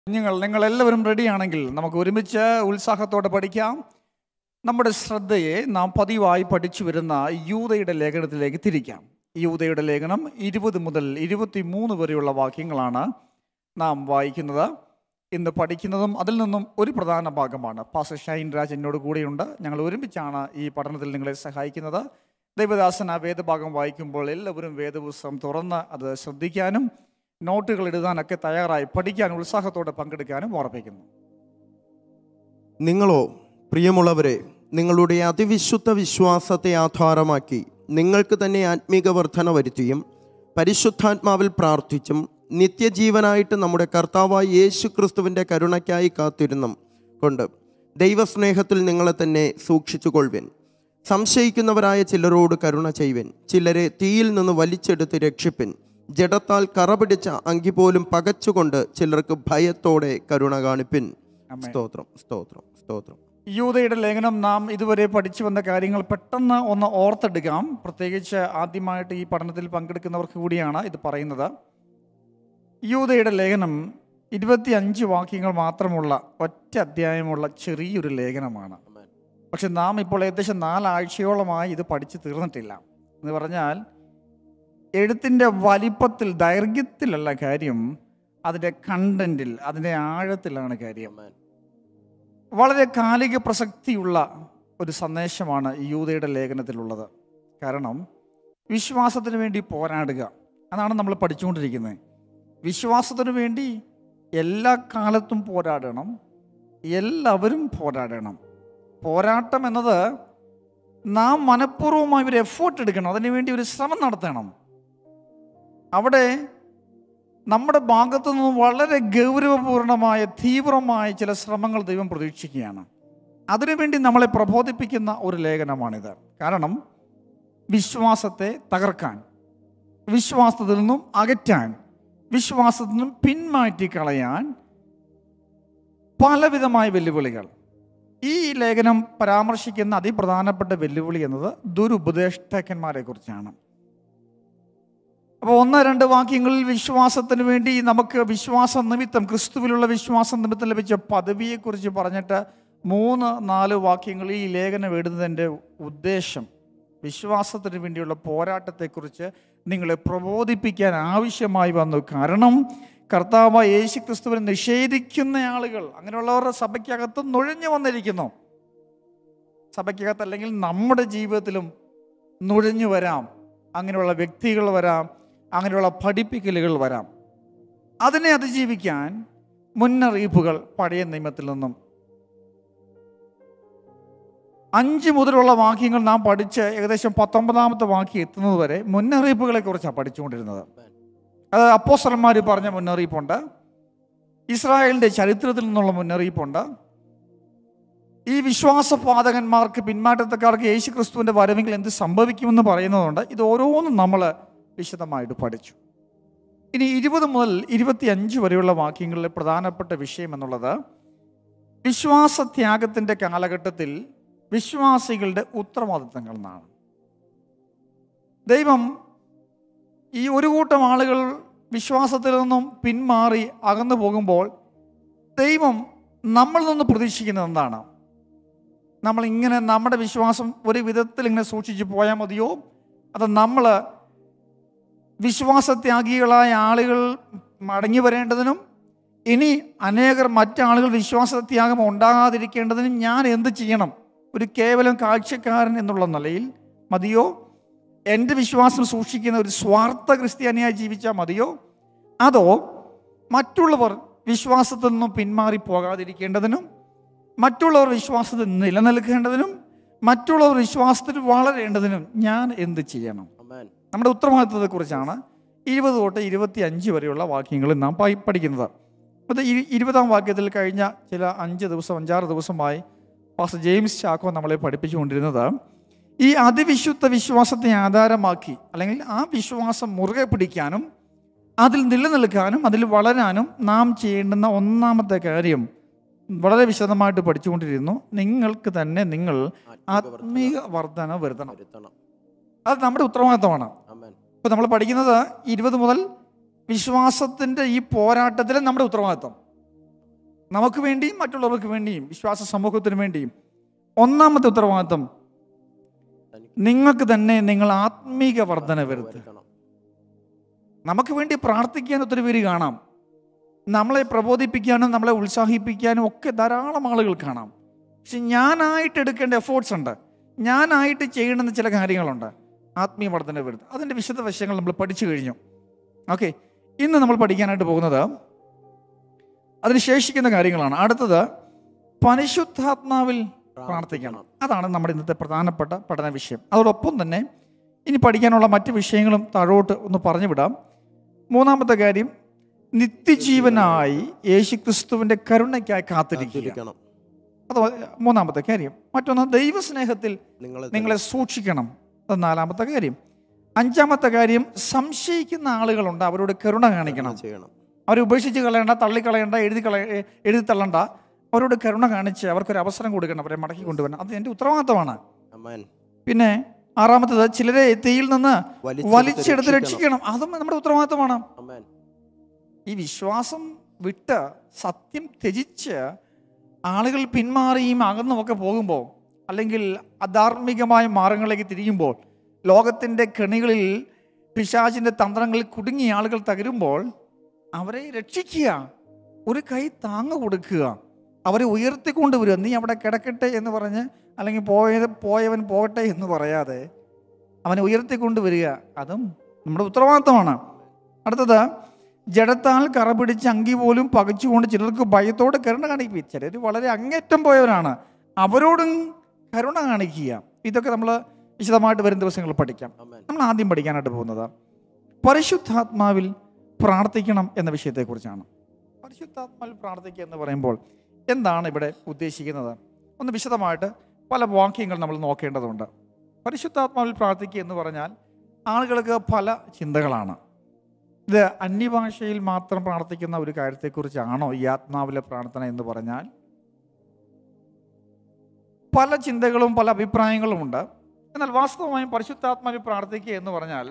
കുഞ്ഞുങ്ങൾ നിങ്ങൾ എല്ലാവരും റെഡിയാണെങ്കിൽ നമുക്ക് ഒരുമിച്ച് ഉത്സാഹത്തോടെ പഠിക്കാം നമ്മുടെ ശ്രദ്ധയെ നാം പതിവായി പഠിച്ചു വരുന്ന യൂതയുടെ ലേഖനത്തിലേക്ക് തിരിക്കാം യൂതയുടെ ലേഖനം ഇരുപത് മുതൽ ഇരുപത്തി മൂന്ന് വരെയുള്ള വാക്യങ്ങളാണ് നാം വായിക്കുന്നത് ഇന്ന് പഠിക്കുന്നതും അതിൽ നിന്നും ഒരു പ്രധാന ഭാഗമാണ് പാസ ഷൈൻ രാജ് എന്നോട് കൂടെയുണ്ട് ഞങ്ങൾ ഒരുമിച്ചാണ് ഈ പഠനത്തിൽ നിങ്ങളെ സഹായിക്കുന്നത് ദൈവദാസൻ ആ വേദഭാഗം വായിക്കുമ്പോൾ എല്ലാവരും വേദപുസ്തകം തുറന്ന് അത് ശ്രദ്ധിക്കാനും നോട്ടുകൾ എഴുതാനൊക്കെ തയ്യാറായി പഠിക്കാൻ ഉത്സാഹത്തോടെ പങ്കെടുക്കാനും ഓർപ്പിക്കുന്നു നിങ്ങളോ പ്രിയമുള്ളവരെ നിങ്ങളുടെ അതിവിശുദ്ധ വിശ്വാസത്തെ ആധാരമാക്കി നിങ്ങൾക്ക് തന്നെ ആത്മീക വർധന വരുത്തിയും പരിശുദ്ധാത്മാവിൽ പ്രാർത്ഥിച്ചും നിത്യജീവനായിട്ട് നമ്മുടെ കർത്താവായ യേശു ക്രിസ്തുവിൻ്റെ കരുണയ്ക്കായി കാത്തിരുന്നും കൊണ്ട് ദൈവസ്നേഹത്തിൽ നിങ്ങളെ തന്നെ സൂക്ഷിച്ചുകൊള്ളുവിൻ സംശയിക്കുന്നവരായ ചിലരോട് കരുണ ചെയ്യുവിൻ ചിലരെ തീയിൽ നിന്ന് വലിച്ചെടുത്ത് രക്ഷിപ്പിൻ ജഡത്താൽ കറ പിടിച്ച അങ്കി പോലും പകച്ചുകൊണ്ട് ചിലർക്ക് ഭയത്തോടെ കരുണ കാണിപ്പിൻ ആമേൻ. സ്തോത്രം സ്തോത്രം സ്തോത്രം യൂതയുടെ ലേഖനം നാം ഇതുവരെ പഠിച്ചു വന്ന കാര്യങ്ങൾ പെട്ടെന്ന് ഒന്ന് ഓർത്തെടുക്കാം പ്രത്യേകിച്ച് ആദ്യമായിട്ട് ഈ പഠനത്തിൽ പങ്കെടുക്കുന്നവർക്ക് കൂടിയാണ് ഇത് പറയുന്നത് യൂതയുടെ ലേഖനം ഇരുപത്തി അഞ്ച് വാക്യങ്ങൾ മാത്രമുള്ള ഒറ്റ അധ്യായമുള്ള ചെറിയൊരു ലേഖനമാണ് പക്ഷെ നാം ഇപ്പോൾ ഏകദേശം നാലാഴ്ചയോളമായി ഇത് പഠിച്ചു തീർന്നിട്ടില്ല എന്ന് പറഞ്ഞാൽ എഴുത്തിൻ്റെ വലിപ്പത്തിൽ ദൈർഘ്യത്തിലല്ല കാര്യം അതിൻ്റെ കണ്ടന്റിൽ അതിൻ്റെ ആഴത്തിലാണ് കാര്യം വളരെ കാലിക പ്രസക്തിയുള്ള ഒരു സന്ദേശമാണ് ഈ യൂതയുടെ ലേഖനത്തിലുള്ളത് കാരണം വിശ്വാസത്തിന് വേണ്ടി പോരാടുക അതാണ് നമ്മൾ പഠിച്ചുകൊണ്ടിരിക്കുന്നത് വിശ്വാസത്തിന് വേണ്ടി എല്ലാ കാലത്തും പോരാടണം എല്ലാവരും പോരാടണം പോരാട്ടം എന്നത് നാം മനഃപൂർവ്വമായി ഒരു എഫേർട്ട് എടുക്കണം അതിനുവേണ്ടി ഒരു ശ്രമം നടത്തണം അവിടെ നമ്മുടെ ഭാഗത്തു നിന്നും വളരെ ഗൗരവപൂർണമായ തീവ്രമായ ചില ശ്രമങ്ങൾ ദൈവം പ്രതീക്ഷിക്കുകയാണ് അതിനുവേണ്ടി നമ്മളെ പ്രബോധിപ്പിക്കുന്ന ഒരു ലേഖനമാണിത് കാരണം വിശ്വാസത്തെ തകർക്കാൻ വിശ്വാസത്തിൽ നിന്നും അകറ്റാൻ വിശ്വാസത്തിൽ നിന്നും പിന്മാറ്റി കളയാൻ പലവിധമായ വെല്ലുവിളികൾ ഈ ലേഖനം പരാമർശിക്കുന്ന അതിപ്രധാനപ്പെട്ട വെല്ലുവിളി എന്നത് ദുരുപദേഷ്ടകന്മാരെ കുറിച്ചാണ് അപ്പോൾ ഒന്ന് രണ്ട് വാക്യങ്ങളിൽ വിശ്വാസത്തിന് വേണ്ടി നമുക്ക് വിശ്വാസ നിമിത്തം ക്രിസ്തുവിലുള്ള വിശ്വാസ നിമിത്തം ലഭിച്ച പദവിയെക്കുറിച്ച് പറഞ്ഞിട്ട് മൂന്ന് നാല് വാക്യങ്ങളിൽ ഈ ലേഖനം എഴുതുന്നതിൻ്റെ ഉദ്ദേശം വിശ്വാസത്തിന് വേണ്ടിയുള്ള പോരാട്ടത്തെക്കുറിച്ച് നിങ്ങളെ പ്രബോധിപ്പിക്കാൻ ആവശ്യമായി വന്നു കാരണം കർത്താവ് യേശു ക്രിസ്തുവിനെ നിഷേധിക്കുന്ന ആളുകൾ അങ്ങനെയുള്ളവരുടെ സഭയ്ക്കകത്ത് നുഴഞ്ഞു വന്നിരിക്കുന്നു സഭയ്ക്കകത്ത് അല്ലെങ്കിൽ നമ്മുടെ ജീവിതത്തിലും നുഴഞ്ഞു വരാം അങ്ങനെയുള്ള വ്യക്തികൾ വരാം അങ്ങനെയുള്ള പഠിപ്പിക്കലുകൾ വരാം അതിനെ അതിജീവിക്കാൻ മുന്നറിയിപ്പുകൾ പഴയ നിയമത്തിൽ നിന്നും അഞ്ച് മുതലുള്ള വാക്യങ്ങൾ നാം പഠിച്ച് ഏകദേശം പത്തൊമ്പതാമത്തെ വാക്യം എത്തുന്നത് വരെ മുന്നറിയിപ്പുകളെ കുറിച്ചാണ് പഠിച്ചുകൊണ്ടിരുന്നത് അത് അപ്പോസ്റ്റലന്മാർ പറഞ്ഞ മുന്നറിയിപ്പുണ്ട് ഇസ്രായേലിൻ്റെ ചരിത്രത്തിൽ നിന്നുള്ള മുന്നറിയിപ്പുണ്ട് ഈ വിശ്വാസപാതകന്മാർക്ക് പിന്മാറ്റത്തക്കാർക്ക് യേശു ക്രിസ്തുവിൻ്റെ വരവെങ്കിൽ എന്ത് സംഭവിക്കുമെന്ന് പറയുന്നതുകൊണ്ട് ഇത് ഓരോന്നും നമ്മൾ വിശദമായിട്ട് പഠിച്ചു ഇനി ഇരുപത് മുതൽ ഇരുപത്തി അഞ്ച് വരെയുള്ള വാക്യങ്ങളിലെ പ്രധാനപ്പെട്ട വിഷയം എന്നുള്ളത് വിശ്വാസത്യാഗത്തിൻ്റെ കാലഘട്ടത്തിൽ വിശ്വാസികളുടെ ഉത്തരവാദിത്തങ്ങൾ എന്നാണ് ദൈവം ഈ ഒരു കൂട്ടം ആളുകൾ വിശ്വാസത്തിൽ നിന്നും പിന്മാറി അകന്നു പോകുമ്പോൾ ദൈവം നമ്മളിൽ നിന്ന് പ്രതീക്ഷിക്കുന്നത് എന്താണ് നമ്മൾ ഇങ്ങനെ നമ്മുടെ വിശ്വാസം ഒരു വിധത്തിൽ ഇങ്ങനെ സൂക്ഷിച്ചു പോയാൽ മതിയോ അത് നമ്മൾ വിശ്വാസത്യാഗികളായ ആളുകൾ മടങ്ങി വരേണ്ടതിനും ഇനി അനേകർ മറ്റാളുകൾ വിശ്വാസത്യാഗം ഉണ്ടാകാതിരിക്കേണ്ടതിനും ഞാൻ എന്ത് ചെയ്യണം ഒരു കേവലം കാഴ്ചക്കാരൻ എന്നുള്ള നിലയിൽ മതിയോ എൻ്റെ വിശ്വാസം സൂക്ഷിക്കുന്ന ഒരു സ്വാർത്ഥ ക്രിസ്ത്യാനിയായി ജീവിച്ചാൽ മതിയോ അതോ മറ്റുള്ളവർ വിശ്വാസത്തിൽ നിന്നും പിന്മാറി പോകാതിരിക്കേണ്ടതിനും മറ്റുള്ളവർ വിശ്വാസത്തിൽ നിലനിൽക്കേണ്ടതിനും മറ്റുള്ളവർ വിശ്വാസത്തിൽ വളരേണ്ടതിനും ഞാൻ എന്ത് ചെയ്യണം നമ്മുടെ ഉത്തരവാദിത്വത്തെക്കുറിച്ചാണ് ഇരുപത് തൊട്ട് ഇരുപത്തി അഞ്ച് വരെയുള്ള വാക്യങ്ങളിൽ നാം പ- പഠിക്കുന്നത് അത് ഇ- ഇരുപതാം വാക്യത്തിൽ കഴിഞ്ഞ ചില അഞ്ച് ദിവസം അഞ്ചാറ് ദിവസമായി പാസ്റ്റർ ജെയിംസ് ചാക്കോ നമ്മളെ പഠിപ്പിച്ചുകൊണ്ടിരുന്നത് ഈ അതിവിശുദ്ധ വിശ്വാസത്തെ ആധാരമാക്കി അല്ലെങ്കിൽ ആ വിശ്വാസം മുറുകെ പിടിക്കാനും അതിൽ നിലനിൽക്കാനും അതിൽ വളരാനും നാം ചെയ്യേണ്ടുന്ന ഒന്നാമത്തെ കാര്യം വളരെ വിശദമായിട്ട് പഠിച്ചുകൊണ്ടിരുന്നു നിങ്ങൾക്ക് തന്നെ നിങ്ങൾ ആത്മീക വർധന വരുത്തണം അത് നമ്മുടെ ഉത്തരവാദിത്തമാണ് ഇപ്പോൾ നമ്മൾ പഠിക്കുന്നത് ഇരുപത് മുതൽ വിശ്വാസത്തിൻ്റെ ഈ പോരാട്ടത്തിൽ നമ്മുടെ ഉത്തരവാദിത്തം നമുക്ക് വേണ്ടിയും മറ്റുള്ളവർക്ക് വേണ്ടിയും വിശ്വാസ സമൂഹത്തിന് വേണ്ടിയും ഒന്നാമത്തെ ഉത്തരവാദിത്വം നിങ്ങൾക്ക് തന്നെ നിങ്ങൾ ആത്മീക വർധന വരുത്തുക വരുത്തണം. നമുക്ക് വേണ്ടി പ്രാർത്ഥിക്കാൻ ഒത്തിരി പേര് കാണാം നമ്മളെ പ്രബോധിപ്പിക്കാനും നമ്മളെ ഉത്സാഹിപ്പിക്കാനും ഒക്കെ ധാരാളം ആളുകൾ കാണാം പക്ഷെ ഞാനായിട്ട് എടുക്കേണ്ട എഫേർട്സ് ഉണ്ട് ഞാനായിട്ട് ചെയ്യേണ്ടുന്ന ചില കാര്യങ്ങളുണ്ട് ആത്മീയ വർധന വരുത്തുക അതിൻ്റെ വിശദ വശങ്ങൾ നമ്മൾ പഠിച്ചു കഴിഞ്ഞു ഓക്കെ ഇന്ന് നമ്മൾ പഠിക്കാനായിട്ട് പോകുന്നത് അതിന് ശേഷിക്കുന്ന കാര്യങ്ങളാണ് അടുത്തത് പരിശുദ്ധാത്മാവിൽ പ്രാർത്ഥിക്കണം അതാണ് നമ്മുടെ ഇന്നത്തെ പ്രധാനപ്പെട്ട പഠന വിഷയം അതോടൊപ്പം തന്നെ ഇനി പഠിക്കാനുള്ള മറ്റ് വിഷയങ്ങളും താഴോട്ട് ഒന്ന് പറഞ്ഞു വിടാം മൂന്നാമത്തെ കാര്യം നിത്യജീവനായി യേശുക്രിസ്തുവിന്റെ കരുണയ്ക്കായി കാത്തിരിക്കുക കാത്തിരിക്കണം. അത് മൂന്നാമത്തെ കാര്യം മറ്റൊന്ന് ദൈവസ്നേഹത്തിൽ നിങ്ങളെ നിങ്ങളെ സൂക്ഷിക്കണം അത് നാലാമത്തെ കാര്യം അഞ്ചാമത്തെ കാര്യം സംശയിക്കുന്ന ആളുകളുണ്ട് അവരോട് കരുണ കാണിക്കണം ചെയ്യണം അവരെ ഉപേക്ഷിച്ച് കളയണ്ട തള്ളിക്കളയണ്ട എഴുതി കളയ എഴുതി തള്ളണ്ട അവരോട് കരുണ കാണിച്ച് അവർക്കൊരു അവസരം കൊടുക്കണം അവരെ മടക്കി കൊണ്ടുവരണം അത് എൻ്റെ ഉത്തരവാദിത്തമാണ് അമ്മേൻ പിന്നെ ആറാമത്തത് ചിലരെ തീയിൽ നിന്ന് വലിച്ചെടുത്ത് വലിച്ചെടുത്ത് രക്ഷിക്കണം. രക്ഷിക്കണം അതും നമ്മുടെ ഉത്തരവാദിത്തമാണ് അമ്മേൻ ഈ വിശ്വാസം വിട്ട് സത്യം ത്യജിച്ച് ആളുകൾ പിന്മാറിയും അകന്നുമൊക്കെ പോകുമ്പോൾ അല്ലെങ്കിൽ അധാർമികമായ മാർഗങ്ങളിലേക്ക് തിരിയുമ്പോൾ ലോകത്തിൻ്റെ കെണികളിൽ പിശാചിൻ്റെ തന്ത്രങ്ങളിൽ കുടുങ്ങിയ ആളുകൾ തകരുമ്പോൾ അവരെ രക്ഷിക്കുക ഒരു കൈ താങ്ങ് കൊടുക്കുക അവരെ ഉയർത്തിക്കൊണ്ടുവരിക നീ അവിടെ കിടക്കട്ടെ എന്ന് പറഞ്ഞ് അല്ലെങ്കിൽ പോയത് പോയവൻ പോകട്ടെ എന്ന് പറയാതെ അവനെ ഉയർത്തിക്കൊണ്ടുവരിക അതും നമ്മുടെ ഉത്തരവാദിത്തമാണ് അടുത്തത് ജഡത്താൽ കറ പിടിച്ച് അങ്കി പോലും പകച്ചുകൊണ്ട് ചിലർക്ക് ഭയത്തോടെ കരുണ കാണിക്കുക ചിലർ വളരെ അങ്ങേറ്റം പോയവരാണ് അവരോടും കരുണ കാണിക്കുക ഇതൊക്കെ നമ്മൾ വിശദമായിട്ട് വരും ദിവസങ്ങളിൽ പഠിക്കാം അമ്മേൻ നമ്മൾ ആദ്യം പഠിക്കാനായിട്ട് പോകുന്നത് പരിശുദ്ധാത്മാവിൽ പ്രാർത്ഥിക്കണം എന്ന വിഷയത്തെക്കുറിച്ചാണ് പരിശുദ്ധാത്മാവിൽ പ്രാർത്ഥിക്കുക എന്ന് പറയുമ്പോൾ എന്താണ് ഇവിടെ ഉദ്ദേശിക്കുന്നത് ഒന്ന് വിശദമായിട്ട് പല വാക്യങ്ങൾ നമ്മൾ നോക്കേണ്ടതുണ്ട് പരിശുദ്ധാത്മാവിൽ പ്രാർത്ഥിക്കുക എന്ന് പറഞ്ഞാൽ ആളുകൾക്ക് പല ചിന്തകളാണ് ഇത് അന്യഭാഷയിൽ മാത്രം പ്രാർത്ഥിക്കുന്ന ഒരു കാര്യത്തെക്കുറിച്ചാണോ ഈ ആത്മാവിലെ പ്രാർത്ഥന എന്ന് പറഞ്ഞാൽ പല ചിന്തകളും പല അഭിപ്രായങ്ങളുമുണ്ട് എന്നാൽ വാസ്തവമായും പരിശുദ്ധാത്മാവിൽ പ്രാർത്ഥിക്കുക എന്ന് പറഞ്ഞാൽ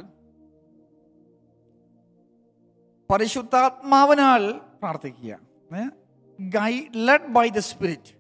പരിശുദ്ധാത്മാവിനാൽ പ്രാർത്ഥിക്കുക ലെഡ് ബൈ ദ സ്പിരിറ്റ്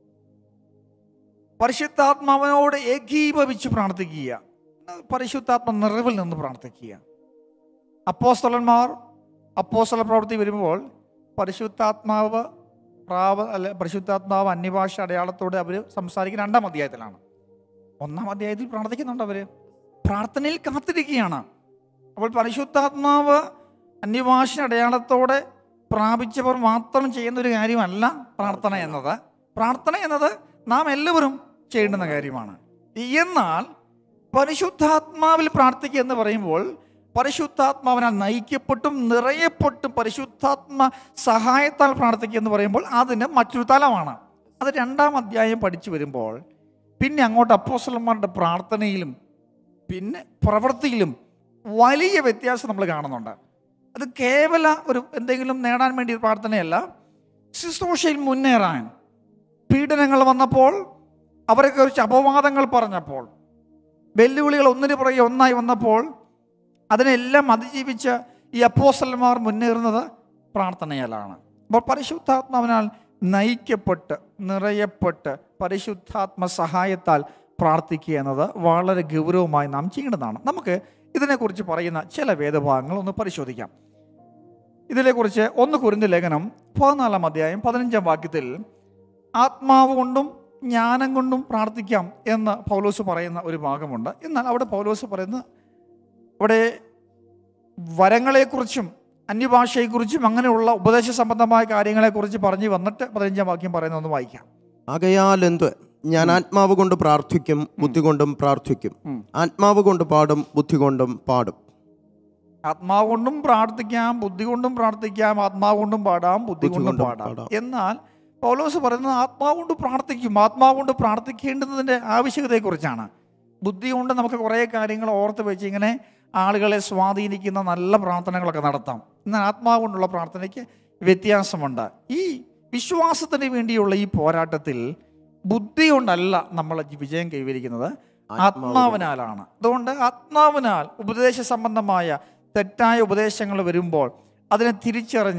പരിശുദ്ധാത്മാവിനോട് ഏകീഭവിച്ച് പ്രാർത്ഥിക്കുക പരിശുദ്ധാത്മ നിറവിൽ നിന്ന് പ്രാർത്ഥിക്കുക അപ്പോസ്തലന്മാർ അപ്പോസ്തല പ്രവൃത്തി വരുമ്പോൾ പരിശുദ്ധാത്മാവ് പ്രാവ അല്ല പരിശുദ്ധാത്മാവ് അന്യഭാഷ അടയാളത്തോടെ അവർ സംസാരിക്കുന്ന രണ്ടാം അധ്യായത്തിലാണ് ഒന്നാം അധ്യായത്തിൽ പ്രാർത്ഥിക്കുന്നുണ്ട് അവർ പ്രാർത്ഥനയിൽ കാത്തിരിക്കുകയാണ് അപ്പോൾ പരിശുദ്ധാത്മാവ് അന്യഭാഷ അടയാളത്തോടെ പ്രാപിച്ചവർ മാത്രം ചെയ്യുന്ന ഒരു കാര്യമല്ല പ്രാർത്ഥന എന്നത് പ്രാർത്ഥന എന്നത് നാം എല്ലാവരും ചെയ്യേണ്ടുന്ന കാര്യമാണ് എന്നാൽ പരിശുദ്ധാത്മാവിൽ പ്രാർത്ഥിക്കുക എന്ന് പറയുമ്പോൾ പരിശുദ്ധാത്മാവിനാൽ നയിക്കപ്പെട്ടും നിറയപ്പെട്ടും പരിശുദ്ധാത്മ സഹായത്താൽ പ്രാർത്ഥിക്കുക എന്ന് പറയുമ്പോൾ അതിന് മറ്റൊരു തലമാണ് അത് രണ്ടാം അധ്യായം പഠിച്ചു വരുമ്പോൾ പിന്നെ അങ്ങോട്ട് അപ്പോസ്തലന്മാരുടെ പ്രാർത്ഥനയിലും പിന്നെ പ്രവൃത്തിയിലും വലിയ വ്യത്യാസം നമ്മൾ കാണുന്നുണ്ട് അത് കേവല ഒരു എന്തെങ്കിലും നേടാൻ വേണ്ടി ഒരു പ്രാർത്ഥനയല്ല ശുശ്രൂഷയിൽ മുന്നേറാൻ പീഡനങ്ങൾ വന്നപ്പോൾ അവരെക്കുറിച്ച് അപവാദങ്ങൾ പറഞ്ഞപ്പോൾ വെല്ലുവിളികൾ ഒന്നിനു പുറകെ ഒന്നായി വന്നപ്പോൾ അതിനെല്ലാം അതിജീവിച്ച് ഈ അപ്പോസലന്മാർ മുന്നേറുന്നത് പ്രാർത്ഥനയാലാണ് അപ്പോൾ പരിശുദ്ധാത്മാവിനാൽ നയിക്കപ്പെട്ട് നിറയപ്പെട്ട് പരിശുദ്ധാത്മ സഹായത്താൽ പ്രാർത്ഥിക്കുക എന്നത് വളരെ ഗൗരവമായി നാം ചെയ്യേണ്ടതാണ് നമുക്ക് ഇതിനെക്കുറിച്ച് പറയുന്ന ചില വേദഭാഗങ്ങൾ ഒന്ന് പരിശോധിക്കാം ഇതിനെക്കുറിച്ച് ഒന്ന് കുറിഞ്ഞ ലേഖനം പതിനാലാം അധ്യായം പതിനഞ്ചാം വാക്യത്തിൽ ആത്മാവ് കൊണ്ടും ജ്ഞാനം കൊണ്ടും പ്രാർത്ഥിക്കാം എന്ന് പൗലോസ് പറയുന്ന ഒരു ഭാഗമുണ്ട് എന്നാൽ അവിടെ പൗലോസ് പറയുന്ന അവിടെ വരങ്ങളെക്കുറിച്ചും അന്യഭാഷയെക്കുറിച്ചും അങ്ങനെയുള്ള ഉപദേശ സംബന്ധമായ കാര്യങ്ങളെക്കുറിച്ച് പറഞ്ഞു വന്നിട്ട് പതിനഞ്ചാം വാക്യം പറയുന്ന ഒന്ന് വായിക്കാം ആകയാൽ എന്ത് ഞാൻ ആത്മാവ് കൊണ്ട് പ്രാർത്ഥിക്കും ബുദ്ധി കൊണ്ടും പ്രാർത്ഥിക്കും ഉം. ആത്മാവ് കൊണ്ട് പാടും ബുദ്ധി കൊണ്ടും പാടും ആത്മാവ് കൊണ്ടും പ്രാർത്ഥിക്കാം ബുദ്ധി കൊണ്ടും പ്രാർത്ഥിക്കാം ആത്മാവ് കൊണ്ടും പാടാം ബുദ്ധി ബുദ്ധി കൊണ്ടും കൊണ്ടും പാടാം പാടാം. എന്നാൽ പൗലോസ് പറയുന്നത് ആത്മാവ് കൊണ്ട് പ്രാർത്ഥിക്കും ആത്മാവ് കൊണ്ട് പ്രാർത്ഥിക്കേണ്ടതിൻ്റെ ആവശ്യകതയെക്കുറിച്ചാണ് ബുദ്ധി കൊണ്ട് നമുക്ക് കുറേ കാര്യങ്ങൾ ഓർത്ത് വെച്ച് ഇങ്ങനെ ആളുകളെ സ്വാധീനിക്കുന്ന നല്ല പ്രാർത്ഥനകളൊക്കെ നടത്താം എന്നാൽ ആത്മാവ് കൊണ്ടുള്ള പ്രാർത്ഥനയ്ക്ക് വ്യത്യാസമുണ്ട് ഈ വിശ്വാസത്തിന് വേണ്ടിയുള്ള ഈ പോരാട്ടത്തിൽ ബുദ്ധി കൊണ്ടല്ല നമ്മൾ വിജയം കൈവരിക്കുന്നത് ആത്മാവിനാലാണ് അതുകൊണ്ട് ആത്മാവിനാൽ ഉപദേശ സംബന്ധമായ തെറ്റായ ഉപദേശങ്ങൾ വരുമ്പോൾ അതിനെ തിരിച്ചറിഞ്ഞ്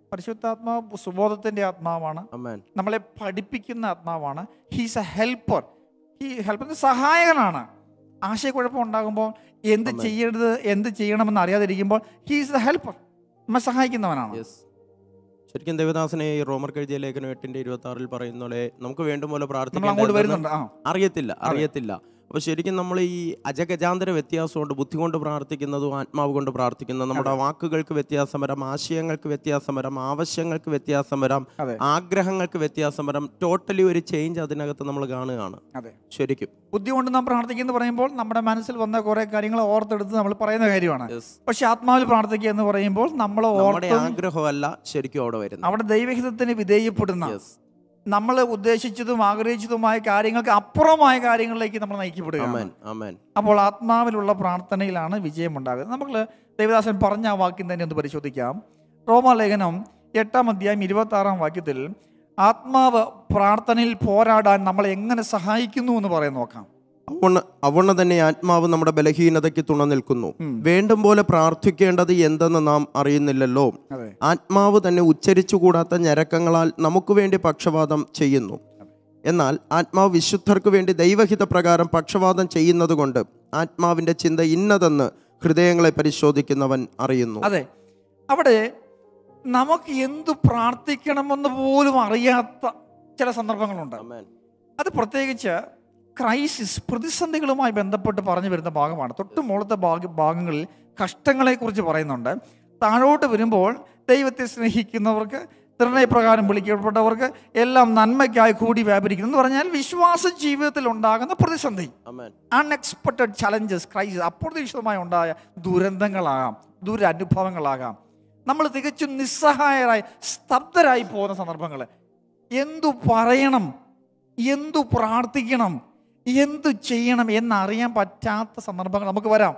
പരിശുദ്ധാത്മാവ് സുബോധത്തിൻ്റെ ആത്മാവാണ് അമേൻ നമ്മളെ പഠിപ്പിക്കുന്ന ആത്മാവാണ് ഹീസ് എ ഹെൽപ്പർ ഈ ഹെൽപ്പർ സഹായകനാണ് ആശയക്കുഴപ്പം ഉണ്ടാകുമ്പോൾ എന്ത് ചെയ്യരുത് എന്ത് ചെയ്യണമെന്ന് അറിയാതിരിക്കുമ്പോൾ ഹീസ് ദ ഹെൽപ്പർ നമ്മെ സഹായിക്കുന്നവനാണ് യെസ് ശരിക്കും ദേവദാസനെ ഈ റോമർ എഴുതിയ ലേഖനം എട്ടിന്റെ ഇരുപത്തി ആറിൽ പറയുന്ന പോലെ നമുക്ക് വേണ്ടും പോലെ നമ്മൾ പ്രാർത്ഥിക്കാൻ അങ്ങോട്ട് വരുന്നുണ്ട് ആ അറിയത്തില്ല അറിയത്തില്ല അപ്പൊ ശരിക്കും നമ്മൾ ഈ അജഗജാന്തര വ്യത്യാസമുണ്ട് ബുദ്ധി കൊണ്ട് പ്രാർത്ഥിക്കുന്നതും ആത്മാവ് കൊണ്ട് പ്രാർത്ഥിക്കുന്നതും നമ്മുടെ വാക്കുകൾക്ക് വ്യത്യാസം വരാം ആശയങ്ങൾക്ക് വ്യത്യാസം വരാം ആവശ്യങ്ങൾക്ക് വ്യത്യാസം വരാം അതെ. ആഗ്രഹങ്ങൾക്ക് വ്യത്യാസം വരാം ടോട്ടലി ഒരു ചേഞ്ച് അതിനകത്ത് നമ്മൾ കാണുകയാണ് അതെ ശരിക്കും ബുദ്ധി കൊണ്ട് നാം പ്രാർത്ഥിക്കുന്നു പറയുമ്പോൾ നമ്മുടെ മനസ്സിൽ വന്ന കുറെ കാര്യങ്ങൾ ഓർത്തെടുത്ത് നമ്മൾ പറയുന്ന കാര്യമാണ് Yes. പക്ഷെ ആത്മാവിൽ പ്രാർത്ഥിക്കുക എന്ന് പറയുമ്പോൾ നമ്മൾ നമ്മുടെ ഓർത്തും ആഗ്രഹമല്ല ശരിക്കും അവിടെ വരുന്നത് അവിടെ ദൈവഹിതത്തിന് വിധേയപ്പെടുന്ന Yes. നമ്മൾ ഉദ്ദേശിച്ചതും ആഗ്രഹിച്ചതുമായ കാര്യങ്ങൾക്ക് അപ്പുറമായ കാര്യങ്ങളിലേക്ക് നമ്മൾ നയിക്കപ്പെടുകയാണ് അമേൻ അമേൻ അപ്പോൾ ആത്മാവിലുള്ള പ്രാർത്ഥനയിലാണ് വിജയമുണ്ടാകുന്നത് നമുക്ക് ദേവദാസൻ പറഞ്ഞ ആ വാക്യം തന്നെ ഒന്ന് പരിശോധിക്കാം റോമാലേഖനം എട്ടാം അധ്യായം ഇരുപത്തി ആറാം വാക്യത്തിൽ ആത്മാവ് പ്രാർത്ഥനയിൽ പോരാടാൻ നമ്മളെ എങ്ങനെ സഹായിക്കുന്നു എന്ന് പറയാൻ നോക്കാം അവണ്ണ അവണ്ണ തന്നെ ആത്മാവ് നമ്മുടെ ബലഹീനതയ്ക്ക് തുണ നിൽക്കുന്നു വേണ്ടും പോലെ പ്രാർത്ഥിക്കേണ്ടത് എന്തെന്ന് നാം അറിയുന്നില്ലല്ലോ അതെ ആത്മാവ് തന്നെ ഉച്ചരിച്ചുകൂടാത്ത ഞരക്കങ്ങളാൽ നമുക്ക് വേണ്ടി പക്ഷപാതം ചെയ്യുന്നു എന്നാൽ ആത്മാവ് വിശുദ്ധർക്ക് വേണ്ടി ദൈവഹിത പ്രകാരം പക്ഷപാതം ചെയ്യുന്നത് കൊണ്ട് ആത്മാവിന്റെ ചിന്ത ഇന്നതെന്ന് ഹൃദയങ്ങളെ പരിശോധിക്കുന്നവൻ അറിയുന്നു അതെ അവിടെ നമുക്ക് എന്തു പ്രാർത്ഥിക്കണമെന്ന് പോലും അറിയാത്ത ചില സന്ദർഭങ്ങളുണ്ട് ആമേൻ. അത് പ്രത്യേകിച്ച് ക്രൈസിസ് പ്രതിസന്ധികളുമായി ബന്ധപ്പെട്ട് പറഞ്ഞു വരുന്ന ഭാഗമാണ് തൊട്ട് മുകളത്തെ ഭാഗ ഭാഗങ്ങളിൽ കഷ്ടങ്ങളെക്കുറിച്ച് പറയുന്നുണ്ട് താഴോട്ട് വരുമ്പോൾ ദൈവത്തെ സ്നേഹിക്കുന്നവർക്ക് നിർണയപ്രകാരം വിളിക്കപ്പെട്ടവർക്ക് എല്ലാം നന്മയ്ക്കായി കൂടി വ്യാപരിക്കുന്നു എന്ന് പറഞ്ഞാൽ വിശ്വാസ ജീവിതത്തിൽ ഉണ്ടാകുന്ന പ്രതിസന്ധി ആമേൻ. അൺഎക്സ്പെക്റ്റഡ് ചലഞ്ചസ് ക്രൈസിസ് അപ്രതീക്ഷിതമായി ഉണ്ടായ ദുരന്തങ്ങളാകാം ദുരനുഭവങ്ങളാകാം നമ്മൾ തികച്ചും നിസ്സഹായരായി സ്തബ്ധരായി പോകുന്ന സന്ദർഭങ്ങൾ എന്തു പറയണം എന്തു പ്രാർത്ഥിക്കണം എന്തു ചെയ്യണം എന്നറിയാൻ പറ്റാത്ത സന്ദർഭങ്ങൾ നമുക്ക് വരാം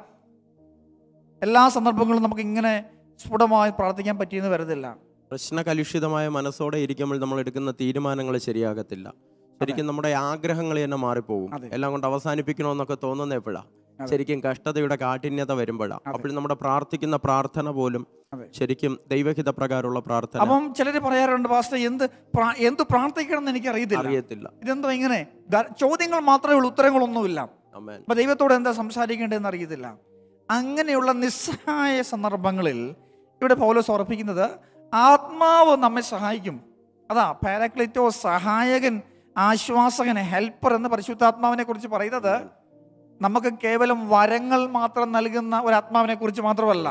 എല്ലാ സന്ദർഭങ്ങളും നമുക്ക് ഇങ്ങനെ സ്ഫുടമായി പ്രാർത്ഥിക്കാൻ പറ്റിയെന്ന് വരത്തില്ല പ്രശ്നകലുഷിതമായ മനസ്സോടെ ഇരിക്കുമ്പോൾ നമ്മൾ എടുക്കുന്ന തീരുമാനങ്ങൾ ശരിയാകത്തില്ല ശരിക്കും നമ്മുടെ ആഗ്രഹങ്ങൾ തന്നെ മാറിപ്പോകും അതെ. എല്ലാം കൊണ്ട് അവസാനിപ്പിക്കണമെന്നൊക്കെ തോന്നുന്ന എപ്പോഴാ അതെ. ശരിക്കും കഷ്ടതയുടെ കാഠിന്യത വരുമ്പോഴാ അപ്പോൾ നമ്മുടെ പ്രാർത്ഥിക്കുന്ന പ്രാർത്ഥന പോലും അതെ. ശരിക്കും ദൈവഹിത പ്രകാരമുള്ള പ്രാർത്ഥന അപ്പം ചിലർ പറയാറുണ്ട് പാസ്റ്റർ എന്ത് പ്രാ- എന്ത് പ്രാർത്ഥിക്കണം എന്ന് എനിക്ക് അറിയത്തില്ല അറിയത്തില്ല ഇതെന്തോ ഇങ്ങനെ ധ- ചോദ്യങ്ങൾ മാത്രമേ ഉള്ളൂ ഉത്തരങ്ങളൊന്നുമില്ല അമേൻ അപ്പൊ ദൈവത്തോട് എന്താ സംസാരിക്കേണ്ടതെന്ന് അറിയത്തില്ല അങ്ങനെയുള്ള നിസ്സഹായ സന്ദർഭങ്ങളിൽ ഇവിടെ പൗലോസ് ഉറപ്പിക്കുന്നത് ആത്മാവ് നമ്മെ സഹായിക്കും അതാ പാരക്ലിറ്റോ സഹായകൻ ആശ്വാസകൻ ഹെൽപ്പർ എന്ന് പരിശുദ്ധാത്മാവിനെ കുറിച്ച് പറയുന്നത് നമുക്ക് കേവലം വരങ്ങൾ മാത്രം നൽകുന്ന ഒരു ആത്മാവിനെ കുറിച്ച് മാത്രമല്ല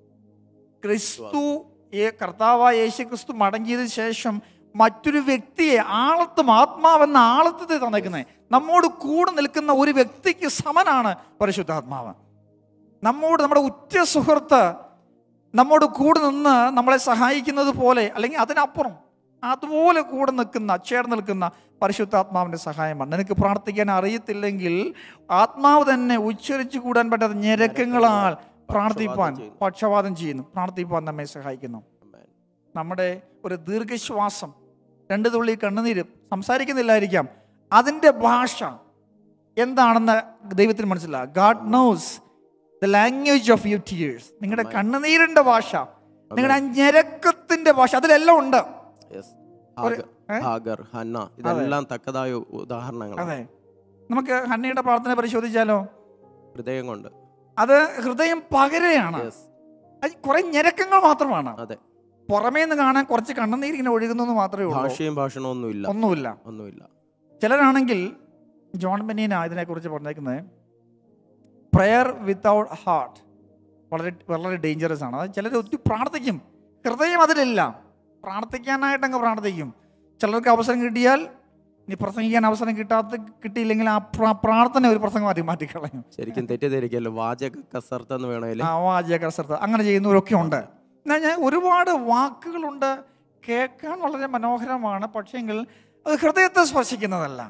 ക്രിസ്തു ഏ- കർത്താവായ യേശു ക്രിസ്തു മടങ്ങിയതിനു ശേഷം മറ്റൊരു വ്യക്തിയെ ആളത്തും ആത്മാവെന്ന ആളത്തെ തന്നേക്കുന്നത് നമ്മോട് കൂടെ നിൽക്കുന്ന ഒരു വ്യക്തിക്ക് സമനാണ് പരിശുദ്ധാത്മാവ് നമ്മോട് നമ്മുടെ ഉറ്റ സുഹൃത്ത് നമ്മോട് കൂടെ നിന്ന് നമ്മളെ സഹായിക്കുന്നത് പോലെ അല്ലെങ്കിൽ അതിനപ്പുറം അതുപോലെ കൂടെ നിൽക്കുന്ന ചേർന്ന് നിൽക്കുന്ന പരിശുദ്ധാത്മാവിൻ്റെ സഹായമാണ് നിനക്ക് പ്രാർത്ഥിക്കാൻ അറിയത്തില്ലെങ്കിൽ ആത്മാവ് തന്നെ ഉച്ചരിച്ചു കൂടാൻ പറ്റാത്ത ഞെരക്കങ്ങളാൽ പ്രാർത്ഥിപ്പാൻ ചെയ്യുന്നു. പക്ഷപാതം ചെയ്യുന്നു പ്രാർത്ഥിപ്പാൻ നമ്മെ സഹായിക്കുന്നു അമേൻ. നമ്മുടെ ഒരു ദീർഘശ്വാസം രണ്ട് തുള്ളി കണ്ണുനീര് സംസാരിക്കുന്നില്ലായിരിക്കാം അതിൻ്റെ ഭാഷ എന്താണെന്ന് ദൈവത്തിന് മനസ്സിലാകും God knows the language of you tears നിങ്ങളുടെ കണ്ണുനീരിൻ്റെ ഭാഷ നിങ്ങളുടെ ആ ഞെരക്കത്തിൻ്റെ ഭാഷ അതിലെല്ലാം ഉണ്ട് Yes. ഒരു- ഹാഗർ, ഏ? ഹാഗർ ഹന്ന ഇതെല്ലാം തക്കതായ ഉദാഹരണങ്ങൾ അതെ നമുക്ക് ഹന്നയുടെ പ്രാർത്ഥന പരിശോധിച്ചാലോ ഹൃദയം കൊണ്ട് അത് ഹൃദയം പകരെയാണ് Yes. അത് കുറെ ഞെരക്കങ്ങൾ മാത്രമാണ് അതെ പുറമേ നിന്ന് കാണാൻ കുറച്ച് കണ്ണുനീര് ഇങ്ങനെ ഒഴുകുന്നു മാത്രമേ ഉള്ളൂ ഭാഷയും ഭാഷണവും ഒന്നുമില്ല ഒന്നുമില്ല ഒന്നുമില്ല ചിലരാണെങ്കിൽ ജോൺ ബെന്നീന ഇതിനെക്കുറിച്ച് പറഞ്ഞേക്കുന്നത് പ്രയർ വിത്തൗട്ട് ഹാർട്ട് വളരെ വളരെ ഡേഞ്ചറസ് ആണ് അത് ചിലർ ഒത്തിരി പ്രാർത്ഥിക്കും ഹൃദയം അതിലില്ല പ്രാർത്ഥിക്കാനായിട്ട് അങ്ങ് പ്രാർത്ഥിക്കും ചിലർക്ക് അവസരം കിട്ടിയാൽ ഇനി പ്രസംഗിക്കാൻ അവസരം കിട്ടാത്ത കിട്ടിയില്ലെങ്കിൽ ആ പ്രാ- പ്രാർത്ഥന ഒരു പ്രസംഗമാക്കി മാറ്റിക്കളയും ശരിക്കും തെറ്റിദ്ധരിക്കല്ലോ വാചക കസർത്ത് എന്ന് വേണമെങ്കിൽ ആ വാചകശ്രദ്ധ അങ്ങനെ ചെയ്യുന്നവരൊക്കെ ഉണ്ട് എന്നാൽ ഞാൻ ഒരുപാട് വാക്കുകളുണ്ട് കേൾക്കാൻ വളരെ മനോഹരമാണ് പക്ഷേങ്കിൽ അത് ഹൃദയത്തെ സ്പർശിക്കുന്നതല്ല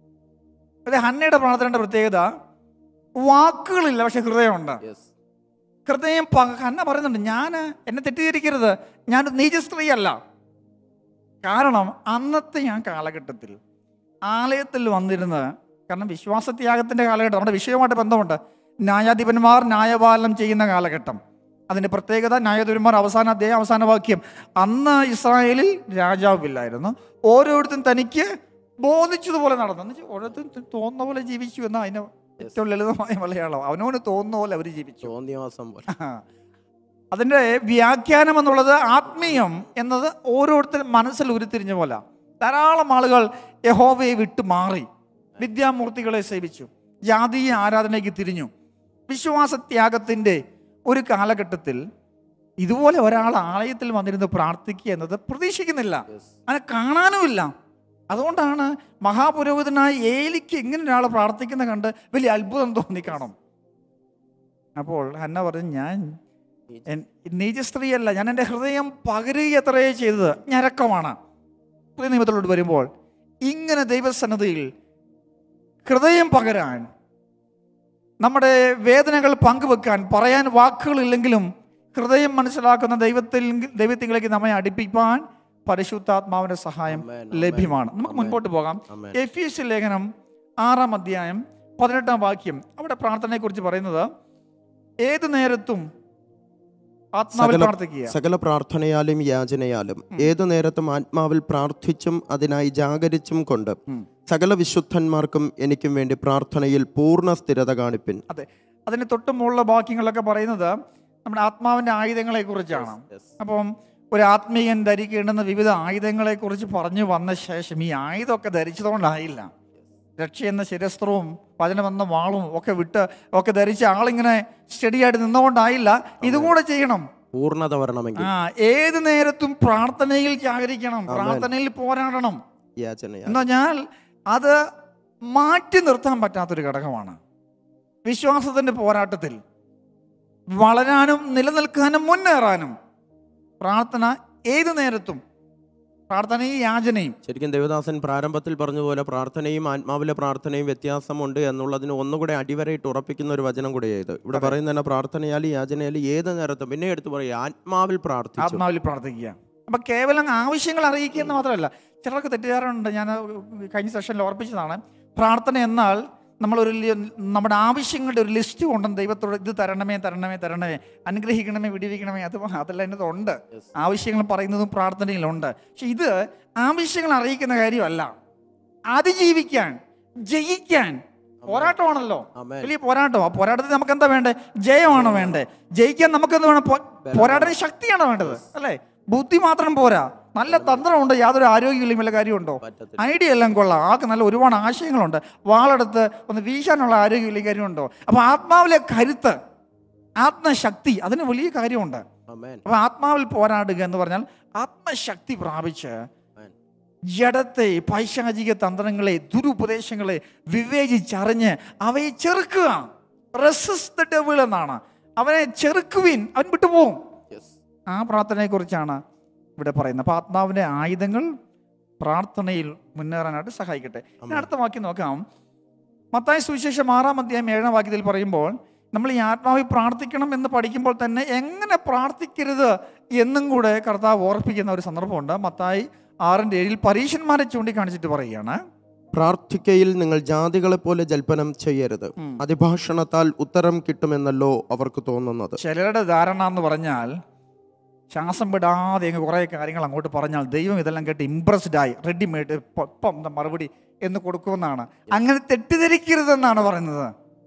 അത് ഹന്നയുടെ പ്രാർത്ഥനയുടെ പ്രത്യേകത വാക്കുകളില്ല പക്ഷെ ഹൃദയമുണ്ട് യെസ് ഹൃദയം പ- ഹന്ന പറയുന്നുണ്ട് ഞാൻ എന്നെ തെറ്റിദ്ധരിക്കരുത് ഞാൻ നീച സ്ത്രീ അല്ല കാരണം അന്നത്തെ ഞാൻ കാലഘട്ടത്തിൽ ആലയത്തിൽ വന്നിരുന്ന് കാരണം വിശ്വാസത്യാഗത്തിൻ്റെ കാലഘട്ടം നമ്മുടെ വിഷയവുമായിട്ട് ബന്ധമുണ്ട് ന്യായാധിപന്മാർ ന്യായപാലനം ചെയ്യുന്ന കാലഘട്ടം അതിൻ്റെ പ്രത്യേകത ന്യായാധിപന്മാർ അവസാന അധ്യായം അവസാന വാക്യം അന്ന് ഇസ്രായേലിൽ രാജാവില്ലായിരുന്നു ഓരോരുത്തരും തനിക്ക് ബോധിച്ചതുപോലെ നടന്നു എന്ന് വെച്ചാൽ ഓരോരുത്തരും തോന്നുന്ന പോലെ ജീവിച്ചു എന്ന അതിന് ഏറ്റവും ലളിതമായ മലയാളം അവനവന് തോന്നുന്ന പോലെ അവർ ജീവിച്ചു തോന്നിയവാസം പോലെ ആ. അതിൻ്റെ വ്യാഖ്യാനം എന്നുള്ളത് ആത്മീയം എന്നത് ഓരോരുത്തരും മനസ്സിൽ ഉരുത്തിരിഞ്ഞ പോലെ ധാരാളം ആളുകൾ യഹോവയെ വിട്ടു മാറി വിദ്യാമൂർത്തികളെ സേവിച്ചു ജാതീയ ആരാധനയ്ക്ക് തിരിഞ്ഞു വിശ്വാസത്യാഗത്തിൻ്റെ ഒരു കാലഘട്ടത്തിൽ ഇതുപോലെ ഒരാൾ ആലയത്തിൽ വന്നിരുന്ന് പ്രാർത്ഥിക്കുക എന്നത് പ്രതീക്ഷിക്കുന്നില്ല അങ്ങനെ കാണാനുമില്ല അതുകൊണ്ടാണ് മഹാപുരോഹിതനായ ഏലിക്ക് ഇങ്ങനെ ഒരാൾ പ്രാർത്ഥിക്കുന്ന കണ്ട് വലിയ അത്ഭുതം തോന്നി കാണും അപ്പോൾ ഹന്ന പറഞ്ഞു ഞാൻ എൻ- നീച സ്ത്രീയല്ല ഞാൻ എൻ്റെ ഹൃദയം പകരുക എത്രയേ ചെയ്തത് ഞരക്കമാണ് പുതിയ നിയമത്തിലോട്ട് വരുമ്പോൾ ഇങ്ങനെ ദൈവസന്നതയിൽ ഹൃദയം പകരാൻ നമ്മുടെ വേദനകൾ പങ്കുവെക്കാൻ പറയാൻ വാക്കുകളില്ലെങ്കിലും ഹൃദയം മനസ്സിലാക്കുന്ന ദൈവത്തിൽ ദൈവത്തിലേക്ക് നമ്മെ അടുപ്പിക്കാൻ പരിശുദ്ധാത്മാവിന്റെ സഹായം Amen, amen, ലഭ്യമാണ് നമുക്ക് amen. മുൻപോട്ട് പോകാം Amen. എഫ് എസ് ലേഖനം ആറാം അധ്യായം പതിനെട്ടാം വാക്യം അവിടെ പ്രാർത്ഥനയെക്കുറിച്ച് പറയുന്നത് ഏത് നേരത്തും ആത്മാവിൽ സകല- പ്രാർത്ഥിക്കുക സകല പ്രാർത്ഥനയാലും യാചനയാലും ഏതു നേരത്തും ആത്മാവിൽ പ്രാർത്ഥിച്ചും അതിനായി ജാഗരിച്ചും കൊണ്ട് ഉം. സകല വിശുദ്ധന്മാർക്കും എനിക്കും വേണ്ടി പ്രാർത്ഥനയിൽ പൂർണ്ണ സ്ഥിരത കാണിപ്പിൻ അതെ അതിന് തൊട്ട് മുകളിലെ വാക്യങ്ങളൊക്കെ പറയുന്നത് നമ്മുടെ ആത്മാവിന്റെ ആയുധങ്ങളെ കുറിച്ചാണ് അപ്പം ഒരു ആത്മീയൻ ധരിക്കേണ്ടുന്ന വിവിധ ആയുധങ്ങളെ കുറിച്ച് പറഞ്ഞു വന്ന ശേഷം ഈ ആയുധമൊക്കെ ധരിച്ചതുകൊണ്ടായില്ല രക്ഷ എന്ന ശിരസ്ത്രവും വചനമെന്ന വാളും ഒക്കെ വിട്ട് ഒക്കെ ധരിച്ച ആളിങ്ങനെ സ്റ്റഡിയായിട്ട് നിന്നുകൊണ്ടായില്ല ഇതും കൂടെ ചെയ്യണം പൂർണ്ണത വരണമെങ്കിൽ ആ ഏത് നേരത്തും പ്രാർത്ഥനയിൽ ജാഗരിക്കണം പ്രാർത്ഥനയിൽ പോരാടണം യാചനയാൽ എന്ന് പറഞ്ഞാൽ അത് മാറ്റി നിർത്താൻ പറ്റാത്തൊരു ഘടകമാണ് വിശ്വാസത്തിൻ്റെ പോരാട്ടത്തിൽ വളരാനും നിലനിൽക്കാനും മുന്നേറാനും പ്രാർത്ഥന ഏത് നേരത്തും പ്രാർത്ഥനയും യാചനയും ശരിക്കും ദേവദാസൻ പ്രാരംഭത്തിൽ പറഞ്ഞ പോലെ പ്രാർത്ഥനയും ആത്മാവിലെ പ്രാർത്ഥനയും വ്യത്യാസമുണ്ട് എന്നുള്ളതിന് ഒന്നുകൂടെ അടിവരയിട്ട് ഉറപ്പിക്കുന്ന ഒരു വചനം കൂടെയായത് ഇവിടെ പറയുന്ന തന്നെ പ്രാർത്ഥനയാലും യാചനയാലും ഏത് നേരത്തും പിന്നെ എടുത്തു പറയും ആത്മാവിൽ പ്രാർത്ഥിച്ചു ആത്മാവിൽ പ്രാർത്ഥിക്കുക അപ്പൊ കേവലം ആവശ്യങ്ങൾ അറിയിക്കുക എന്ന് മാത്രമല്ല ചിലർക്ക് തെറ്റിദ്ധാരണയുണ്ട് ഞാൻ കഴിഞ്ഞ സെഷനിൽ ഓർപ്പിച്ചതാണ് പ്രാർത്ഥന എന്നാൽ നമ്മളൊരു ലി- നമ്മുടെ ആവശ്യങ്ങളുടെ ഒരു ലിസ്റ്റ് കൊണ്ടും ദൈവത്തോട് ഇത് തരണമേ തരണമേ തരണമേ അനുഗ്രഹിക്കണമേ വിടിവിക്കണമേ അത് അതെല്ലാം അതിനകത്ത് ഉണ്ട് ആവശ്യങ്ങൾ പറയുന്നതും പ്രാർത്ഥനയിലുണ്ട് പക്ഷെ ഇത് ആവശ്യങ്ങൾ അറിയിക്കുന്ന കാര്യമല്ല അതിജീവിക്കാൻ ജയിക്കാൻ പോരാട്ടമാണല്ലോ ആമേൻ. വലിയ പോരാട്ടം ആ പോരാട്ടത്തിൽ നമുക്ക് എന്താ വേണ്ടേ ജയമാണ് വേണ്ടേ ജയിക്കാൻ നമുക്ക് എന്ത് വേണം പോ- പോരാടാൻ ശക്തിയാണ് വേണ്ടത് അല്ലേ ബുദ്ധി മാത്രം പോരാ നല്ല തന്ത്രമുണ്ട് യാതൊരു ആരോഗ്യമില്ല വല്ല കാര്യമുണ്ടോ പറ്റത്തില്ല ഐഡിയ എല്ലാം കൊള്ളാം ആൾക്ക് നല്ല ഒരുപാട് ആശയങ്ങളുണ്ട് വാളെടുത്ത് ഒന്ന് വീശാനുള്ള ആരോഗ്യമില്ല കാര്യമുണ്ടോ അപ്പൊ ആത്മാവിലെ കരുത്ത് ആത്മശക്തി അതിന് വലിയ കാര്യമുണ്ട് അമേൻ അപ്പൊ ആത്മാവിൽ പോരാടുക എന്ന് പറഞ്ഞാൽ ആത്മശക്തി പ്രാപിച്ച് ആമേൻ. ജഡത്തെ പൈശാചിക തന്ത്രങ്ങളെ ദുരുപദേശങ്ങളെ വിവേചിച്ചറിഞ്ഞ് അവയെ ചെറുക്കുക റെസിസ്റ്റ് ദ ഡെവിൾ എന്നാണ് അവനെ ചെറുക്കുവിൻ അവൻ വിട്ടുപോകും Yes. ആ പ്രാർത്ഥനയെക്കുറിച്ചാണ് ഇവിടെ പറയുന്നത് അപ്പോൾ ആത്മാവിൻ്റെ ആയുധങ്ങൾ പ്രാർത്ഥനയിൽ മുന്നേറാനായിട്ട് സഹായിക്കട്ടെ ഇനി അടുത്ത വാക്യം നോക്കാം മത്തായ സുവിശേഷം ആറാം അധ്യായം ഏഴാം വാക്യത്തിൽ പറയുമ്പോൾ നമ്മൾ ഈ ആത്മാവിൽ പ്രാർത്ഥിക്കണം എന്ന് പഠിക്കുമ്പോൾ തന്നെ എങ്ങനെ പ്രാർത്ഥിക്കരുത് എന്നും കൂടെ കർത്താവ് ഓർപ്പിക്കുന്ന ഒരു സന്ദർഭമുണ്ട് മത്തായി ആറിൻ്റെ ഏഴിൽ പരീക്ഷന്മാരെ ചൂണ്ടിക്കാണിച്ചിട്ട് പറയുകയാണ് പ്രാർത്ഥിക്കയിൽ നിങ്ങൾ ജാതികളെ പോലെ ജൽപ്പനം ചെയ്യരുത് ഉം. അതിഭാഷണത്താൽ ഉത്തരം കിട്ടുമെന്നല്ലോ അവർക്ക് തോന്നുന്നത് ചിലരുടെ ധാരണ എന്ന് പറഞ്ഞാൽ ശ്വാസം വിടാതെ അങ്ങ് കുറേ കാര്യങ്ങൾ അങ്ങോട്ട് പറഞ്ഞാൽ ദൈവം ഇതെല്ലാം കേട്ട് ഇമ്പ്രസ്ഡ് ആയി റെഡിമെയ്ഡ് ഇപ്പം എന്താ മറുപടി എന്ന് കൊടുക്കുമെന്നാണ് അങ്ങനെ തെറ്റിദ്ധരിക്കരുതെന്നാണ് പറയുന്നത്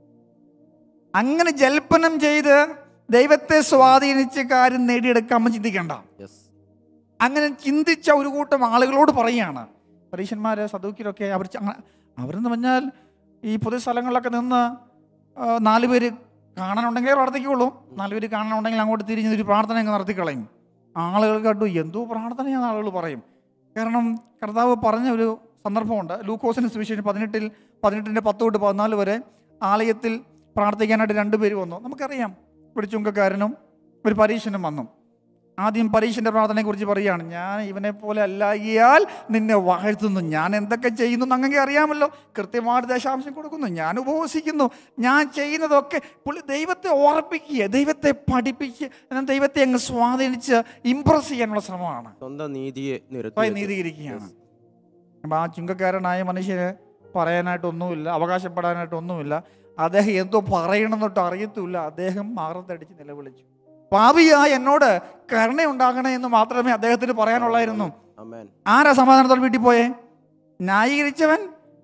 അങ്ങനെ ജൽപ്പനം ചെയ്ത് ദൈവത്തെ സ്വാധീനിച്ച് കാര്യം നേടിയെടുക്കാമെന്ന് ചിന്തിക്കേണ്ട അങ്ങനെ ചിന്തിച്ച ഒരു കൂട്ടം ആളുകളോട് പറയുകയാണ് പരീക്ഷന്മാർ സദൂക്കിലൊക്കെ അവർ ച- അങ്ങ- അവരെന്ന് പറഞ്ഞാൽ ഈ പൊതു സ്ഥലങ്ങളിലൊക്കെ നിന്ന് ആ, നാല് പേര് കാണാനുണ്ടെങ്കിലേ പ്രാർത്ഥിക്കുള്ളൂ നാല് പേര് കാണാനുണ്ടെങ്കിൽ അങ്ങോട്ട് തിരിഞ്ഞ് ഒരു പ്രാർത്ഥന അങ്ങ് നടത്തിക്കളയും ആളുകൾ കണ്ടു എന്തോ പ്രാർത്ഥനയാണെന്ന് ആളുകൾ പറയും കാരണം കർത്താവ് പറഞ്ഞ ഒരു സന്ദർഭമുണ്ട് ലൂക്കോസിന് സുവിശേഷം പതിനെട്ടിൽ പതിനെട്ടിൻ്റെ പത്ത് തൊട്ട് പതിനാല് വരെ ആലയത്തിൽ പ്രാർത്ഥിക്കാനായിട്ട് രണ്ടുപേര് വന്നു നമുക്കറിയാം ഒരു ചുങ്കക്കാരനും ഒരു പരീക്ഷനും വന്നു ആദ്യം പരീക്ഷൻ്റെ പ്രാർത്ഥനയെക്കുറിച്ച് പറയുകയാണ് ഞാൻ ഇവനെ പോലെ അല്ലാകിയാൽ നിന്നെ വാഴ്ത്തുന്നു ഞാൻ എന്തൊക്കെ ചെയ്യുന്നു എന്ന് അങ്ങനെ അറിയാമല്ലോ കൃത്യമായിട്ട് ദശാംശം കൊടുക്കുന്നു ഞാൻ ഉപവസിക്കുന്നു ഞാൻ ചെയ്യുന്നതൊക്കെ പുള്ളി ദൈവത്തെ ഓർപ്പിക്കുക ദൈവത്തെ പഠിപ്പിച്ച് എന്നാൽ ദൈവത്തെ അങ്ങ് സ്വാധീനിച്ച് ഇമ്പ്രസ് ചെയ്യാനുള്ള ശ്രമമാണ് സ്വന്തം നീതിയെ നിരത്തി സ്വയം വെച്ച്. നീതീകരിക്കുകയാണ് അപ്പം ആ ചുങ്കക്കാരനായ മനുഷ്യന് പറയാനായിട്ടൊന്നുമില്ല അവകാശപ്പെടാനായിട്ടൊന്നുമില്ല അദ്ദേഹം എന്തോ പറയണമെന്നൊട്ട് അറിയത്തുമില്ല അദ്ദേഹം മാറത്തടിച്ച് നിലവിളിച്ചു പാപിയായ എന്നോട് കരുണയുണ്ടാകണേ എന്ന് മാത്രമേ അദ്ദേഹത്തിന് പറയാനുള്ളായിരുന്നു അമേൻ ആരാ സമാധാനത്തോടെ വീട്ടിൽ പോയേ ന്യായീകരിച്ചവൻ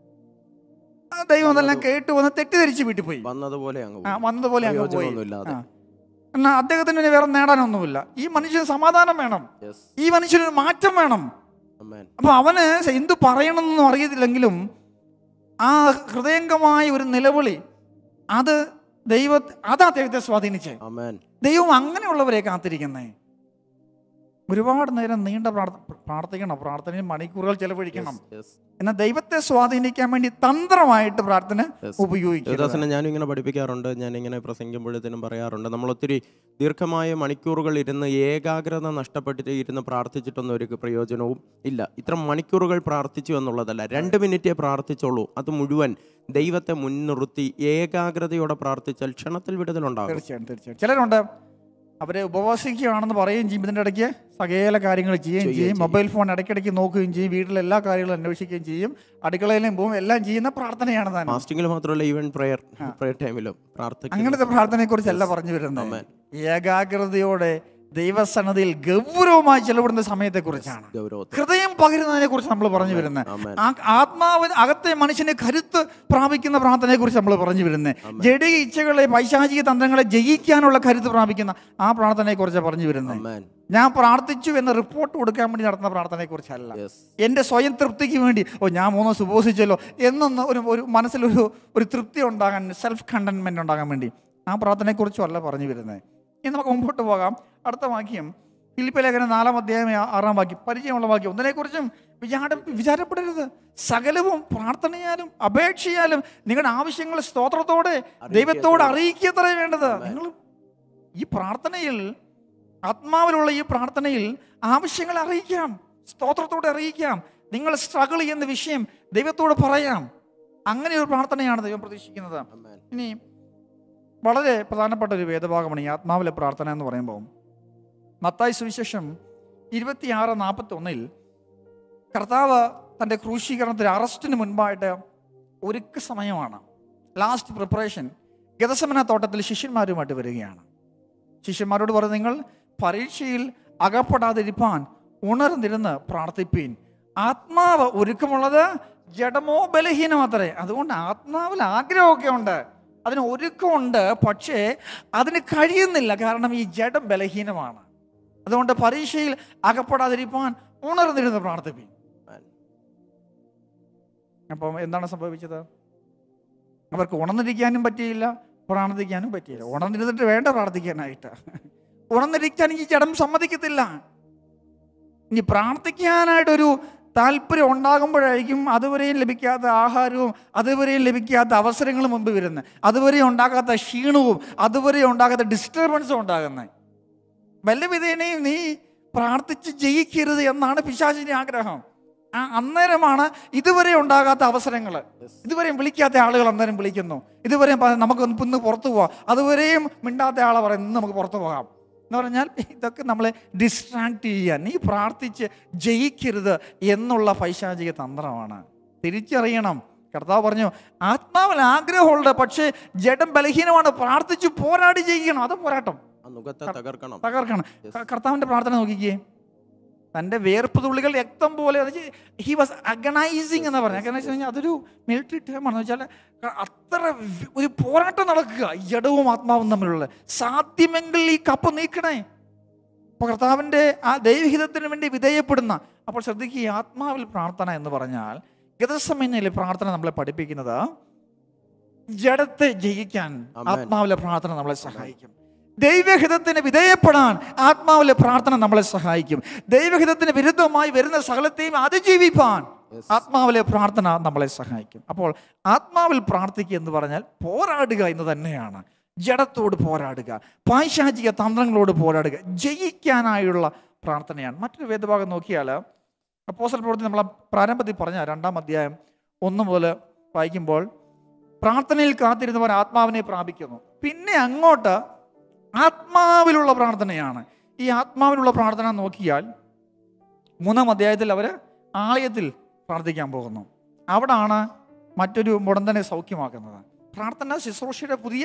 ആ ദൈവം അതെല്ലാം കേട്ടു വന്ന് തെറ്റിദ്ധരിച്ച് വീട്ടിൽ പോയി വന്നതുപോലെ അങ്ങ് ആ പോയി. വന്നതുപോലെ അങ്ങ് പോയി പ്രയോജനമൊന്നുമില്ലാതെ. ആ. എന്നാ അദ്ദേഹത്തിന് ഇനി വേറെ നേടാനൊന്നുമില്ല ഈ മനുഷ്യന് സമാധാനം വേണം Yes. ഈ മനുഷ്യന് മാറ്റം വേണം അമേൻ അപ്പൊ അവന് എന്ത് പറയണമെന്നൊന്നും അറിയത്തില്ലെങ്കിലും ആ ഹൃദയംഗമായ ഒരു നിലവിളി അത് ദൈവ അതാ ദൈവത്തെ സ്വാധീനിച്ചേ അമേൻ ദൈവം അങ്ങനെയുള്ളവരെ കാത്തിരിക്കുന്നേ ഒരുപാട് നേരം നീണ്ട പ്രാർത്ഥ- പ്രാർത്ഥിക്കണം പ്രാർത്ഥനയിൽ മണിക്കൂറുകൾ ചെലവഴിക്കണം Yes. എന്നാൽ ദൈവത്തെ സ്വാധീനിക്കാൻ വേണ്ടി തന്ത്രമായിട്ട് പ്രാർത്ഥന Yes. ഉപയോഗിക്കുക ദേവദാസനെ ഞാനും ഇങ്ങനെ പഠിപ്പിക്കാറുണ്ട് ഞാൻ ഇങ്ങനെ പ്രസംഗിക്കുമ്പോഴത്തേനും പറയാറുണ്ട് നമ്മൾ ഒത്തിരി ദീർഘമായ മണിക്കൂറുകൾ ഇരുന്ന് ഏകാഗ്രത നഷ്ടപ്പെട്ടിട്ട് ഇരുന്ന് പ്രാർത്ഥിച്ചിട്ടൊന്നും ഒരു പ്രയോജനവും ഇല്ല ഇത്ര മണിക്കൂറുകൾ പ്രാർത്ഥിച്ചു എന്നുള്ളതല്ല രണ്ട് മിനിറ്റേ പ്രാർത്ഥിച്ചോളൂ അത് മുഴുവൻ ദൈവത്തെ മുൻനിർത്തി ഏകാഗ്രതയോടെ പ്രാർത്ഥിച്ചാൽ ക്ഷണത്തിൽ വിടുതലുണ്ടാകും തീർച്ചയായും തീർച്ചയായും ചിലരുണ്ട് അവരെ ഉപവാസിക്കുകയാണെന്ന് പറയുകയും ചെയ്യും ഇതിൻ്റെ ഇടയ്ക്ക് സകല കാര്യങ്ങൾ ചെയ്യുകയും ചെയ്യും മൊബൈൽ ഫോൺ ഇടയ്ക്കിടയ്ക്ക് നോക്കുകയും ചെയ്യും വീട്ടിലെ എല്ലാ കാര്യങ്ങളും അന്വേഷിക്കുകയും ചെയ്യും അടുക്കളയിലും പോകും എല്ലാം ചെയ്യുന്ന പ്രാർത്ഥനയാണ് താൻ ഫാസ്റ്റിംഗിൽ മാത്രമല്ല ഈവൻ പ്രയർ പ്രയർ ടൈമിലും പ്രാർത്ഥിക്കും അങ്ങനത്തെ പ്രാർത്ഥനയെ കുറിച്ചല്ല പറഞ്ഞു വരുന്നത് ഏകാഗ്രതയോടെ ദൈവസന്നതിയിൽ ഗൗരവമായി ചെലവിടുന്ന സമയത്തെക്കുറിച്ചാണ് ഗൗരവത്തിൽ ഹൃദയം പകരുന്നതിനെ കുറിച്ച് നമ്മൾ പറഞ്ഞു വരുന്നത് ആമേൻ. ആ ആത്മാവ് അകത്തെ മനുഷ്യന് കരുത്ത് പ്രാപിക്കുന്ന പ്രാർത്ഥനയെ കുറിച്ച് നമ്മൾ പറഞ്ഞു വരുന്നത് ജഡിക ഇച്ഛകളെ പൈശാചിക തന്ത്രങ്ങളെ ജയിക്കാനുള്ള കരുത്ത് പ്രാപിക്കുന്ന ആ പ്രാർത്ഥനയെ കുറിച്ച് പറഞ്ഞു വരുന്നത് അമേൻ ഞാൻ പ്രാർത്ഥിച്ചു എന്ന റിപ്പോർട്ട് കൊടുക്കാൻ വേണ്ടി നടത്തുന്ന പ്രാർത്ഥനയെ കുറിച്ചല്ല യെസ് എൻ്റെ സ്വയം തൃപ്തിക്ക് വേണ്ടി ഓ ഞാൻ മൂന്ന് സുപോസിച്ചല്ലോ എന്നൊന്ന് ഒരു ഒരു മനസ്സിലൊരു ഒരു തൃപ്തി ഉണ്ടാകാൻ സെൽഫ് കണ്ടൻമെൻ്റ് ഉണ്ടാകാൻ വേണ്ടി ആ പ്രാർത്ഥനയെക്കുറിച്ചും അല്ല പറഞ്ഞു വരുന്നത് ഇനി നമുക്ക് മുമ്പോട്ട് പോകാം അടുത്ത വാക്യം ഫിലിപ്പ് ലേഖനം നാലാം അധ്യായം ആ- ആറാം വാക്യം പരിചയമുള്ള വാക്യം ഒന്നിനെക്കുറിച്ചും വിചാര വിചാരപ്പെടരുത് സകലവും പ്രാർത്ഥനയാലും അപേക്ഷയാലും നിങ്ങളുടെ ആവശ്യങ്ങൾ സ്തോത്രത്തോടെ ദൈവത്തോട് അറിയിക്കത്രേ വേണ്ടത് നിങ്ങൾ ഈ പ്രാർത്ഥനയിൽ ആത്മാവിലുള്ള ഈ പ്രാർത്ഥനയിൽ ആവശ്യങ്ങൾ അറിയിക്കാം സ്തോത്രത്തോടെ അറിയിക്കാം നിങ്ങൾ സ്ട്രഗിൾ ചെയ്യുന്ന വിഷയം ദൈവത്തോട് പറയാം അങ്ങനെ ഒരു പ്രാർത്ഥനയാണ് ദൈവം പ്രതീക്ഷിക്കുന്നത് അമേൻ ഇനി വളരെ പ്രധാനപ്പെട്ട ഒരു വേദഭാഗമാണ് ഈ ആത്മാവിലെ പ്രാർത്ഥന എന്ന് പറയുമ്പോൾ മത്തായി സുവിശേഷം ഇരുപത്തിയാറ് നാൽപ്പത്തി ഒന്നിൽ കർത്താവ് തൻ്റെ ക്രൂശീകരണത്തിൽ അറസ്റ്റിന് മുൻപായിട്ട് ഒരുക്ക സമയമാണ് ലാസ്റ്റ് പ്രിപ്പറേഷൻ ഗതസമന തോട്ടത്തിൽ ശിഷ്യന്മാരുമായിട്ട് വരികയാണ് ശിഷ്യന്മാരോട് പറഞ്ഞു നിങ്ങൾ പരീക്ഷയിൽ അകപ്പെടാതിരിപ്പാൻ ഉണർന്നിരുന്ന് പ്രാർത്ഥിപ്പീൻ ആത്മാവ് ഒരുക്കമുള്ളത് ജഡമോ ബലഹീനമാത്രേ അതുകൊണ്ട് ആത്മാവിൽ ആഗ്രഹമൊക്കെ ഉണ്ട് അതിന് ഒരുക്കമുണ്ട് പക്ഷേ അതിന് കഴിയുന്നില്ല കാരണം ഈ ജഡം ബലഹീനമാണ് അതുകൊണ്ട് പരീക്ഷയിൽ അകപ്പെടാതിരിപ്പാൻ ഉണർന്നിരുന്ന് പ്രാർത്ഥിപ്പീൻ അമേൻ അപ്പം എന്താണ് സംഭവിച്ചത് അവർക്ക് ഉണർന്നിരിക്കാനും പറ്റിയില്ല പ്രാർത്ഥിക്കാനും പറ്റിയില്ല ഉണർന്നിരുന്നിട്ട് വേണ്ട പ്രാർത്ഥിക്കാനായിട്ട് ഉണർന്നിരിക്കാൻ ഈ ജഡം സമ്മതിക്കത്തില്ല ഇനി പ്രാർത്ഥിക്കാനായിട്ടൊരു താല്പര്യം ഉണ്ടാകുമ്പോഴായിരിക്കും അതുവരെയും ലഭിക്കാത്ത ആഹാരവും അതുവരെയും ലഭിക്കാത്ത അവസരങ്ങളും മുമ്പ് വരുന്നത് അതുവരെ ഉണ്ടാകാത്ത ക്ഷീണവും അതുവരെ ഉണ്ടാകാത്ത ഡിസ്റ്റർബൻസും ഉണ്ടാകുന്നത് വല്ല വിധേനയും നീ പ്രാർത്ഥിച്ച് ജയിക്കരുത് എന്നാണ് പിശാചിന്റെ ആഗ്രഹം ആ അന്നേരമാണ് ഇതുവരെ ഉണ്ടാകാത്ത അവസരങ്ങൾ ഇതുവരെയും വിളിക്കാത്ത ആളുകൾ അന്നേരം വിളിക്കുന്നു ഇതുവരെയും പറ- നമുക്ക് ഒന്ന് ഇന്ന് പുറത്തു പോവാം അതുവരെയും മിണ്ടാത്ത ആളെ പറയും ഇന്ന് നമുക്ക് പുറത്തു പോകാം എന്ന് പറഞ്ഞാൽ ഇതൊക്കെ നമ്മളെ ഡിസ്ട്രാക്ട് ചെയ്യാൻ നീ പ്രാർത്ഥിച്ച് ജയിക്കരുത് എന്നുള്ള പൈശാചിക തന്ത്രമാണ് തിരിച്ചറിയണം കർത്താവ് പറഞ്ഞു ആത്മാവിൽ ആഗ്രഹമുണ്ട് പക്ഷേ ജഡം ബലഹീനമാണ് പ്രാർത്ഥിച്ച് പോരാടി ജയിക്കണം അത് പോരാട്ടം ആ നുഖത്തെ തകർക്കണം തകർക്കണം ക- കർത്താവിന്റെ പ്രാർത്ഥന നോക്കിക്കേ തൻ്റെ വേർപ്പ് തുള്ളികൾ രക്തം പോലെ അത് ഹി വാസ് അഗനൈസിങ് എന്ന് പറഞ്ഞത് അഗനൈസ് കഴിഞ്ഞാൽ അതൊരു മിലിറ്ററി ടേമാണ് വെച്ചാൽ അത്ര വി- ഒരു പോരാട്ടം നടക്കുക ഈ ജഡവും ആത്മാവും തമ്മിലുള്ള സാധ്യമെങ്കിൽ ഈ കപ്പ് നീക്കണേ അപ്പോൾ കർത്താവിൻ്റെ ആ ദൈവഹിതത്തിന് വേണ്ടി വിധേയപ്പെടുന്ന അപ്പോൾ ശ്രദ്ധിക്കുക ഈ ആത്മാവിൽ പ്രാർത്ഥന എന്ന് പറഞ്ഞാൽ ഗതസമയങ്ങളിൽ പ്രാർത്ഥന നമ്മളെ പഠിപ്പിക്കുന്നത് ജഡത്തെ ജയിക്കാൻ ആമേൻ. ആത്മാവിലെ പ്രാർത്ഥന നമ്മളെ സഹായിക്കും ദൈവഹിതത്തിന് വിധേയപ്പെടാൻ ആത്മാവിലെ പ്രാർത്ഥന നമ്മളെ സഹായിക്കും ദൈവഹിതത്തിന് വിരുദ്ധമായി വരുന്ന സകലത്തെയും അതിജീവിപ്പാൻ Yes. ആത്മാവിലെ പ്രാർത്ഥന നമ്മളെ സഹായിക്കും അപ്പോൾ ആത്മാവിൽ പ്രാർത്ഥിക്കുക എന്ന് പറഞ്ഞാൽ പോരാടുക എന്ന് തന്നെയാണ് ജഡത്തോട് പോരാടുക പൈശാചിക തന്ത്രങ്ങളോട് പോരാടുക ജയിക്കാനായുള്ള പ്രാർത്ഥനയാണ് മറ്റൊരു വേദഭാഗം നോക്കിയാൽ അപ്പോസൽ പ്രവൃത്തി നമ്മൾ പ്രാരംഭത്തിൽ പറഞ്ഞ രണ്ടാം അധ്യായം ഒന്ന് മുതൽ വായിക്കുമ്പോൾ പ്രാർത്ഥനയിൽ കാത്തിരുന്നവർ ആത്മാവിനെ പ്രാപിക്കുന്നു പിന്നെ അങ്ങോട്ട് ആത്മാവിലുള്ള പ്രാർത്ഥനയാണ് ഈ ആത്മാവിലുള്ള പ്രാർത്ഥന നോക്കിയാൽ മൂന്നാം അധ്യായത്തിൽ അവർ ആലയത്തിൽ പ്രാർത്ഥിക്കാൻ പോകുന്നു അവിടാണ് മറ്റൊരു മുടന്തനെ സൗഖ്യമാക്കുന്നത് പ്രാർത്ഥന ശുശ്രൂഷയുടെ പുതിയ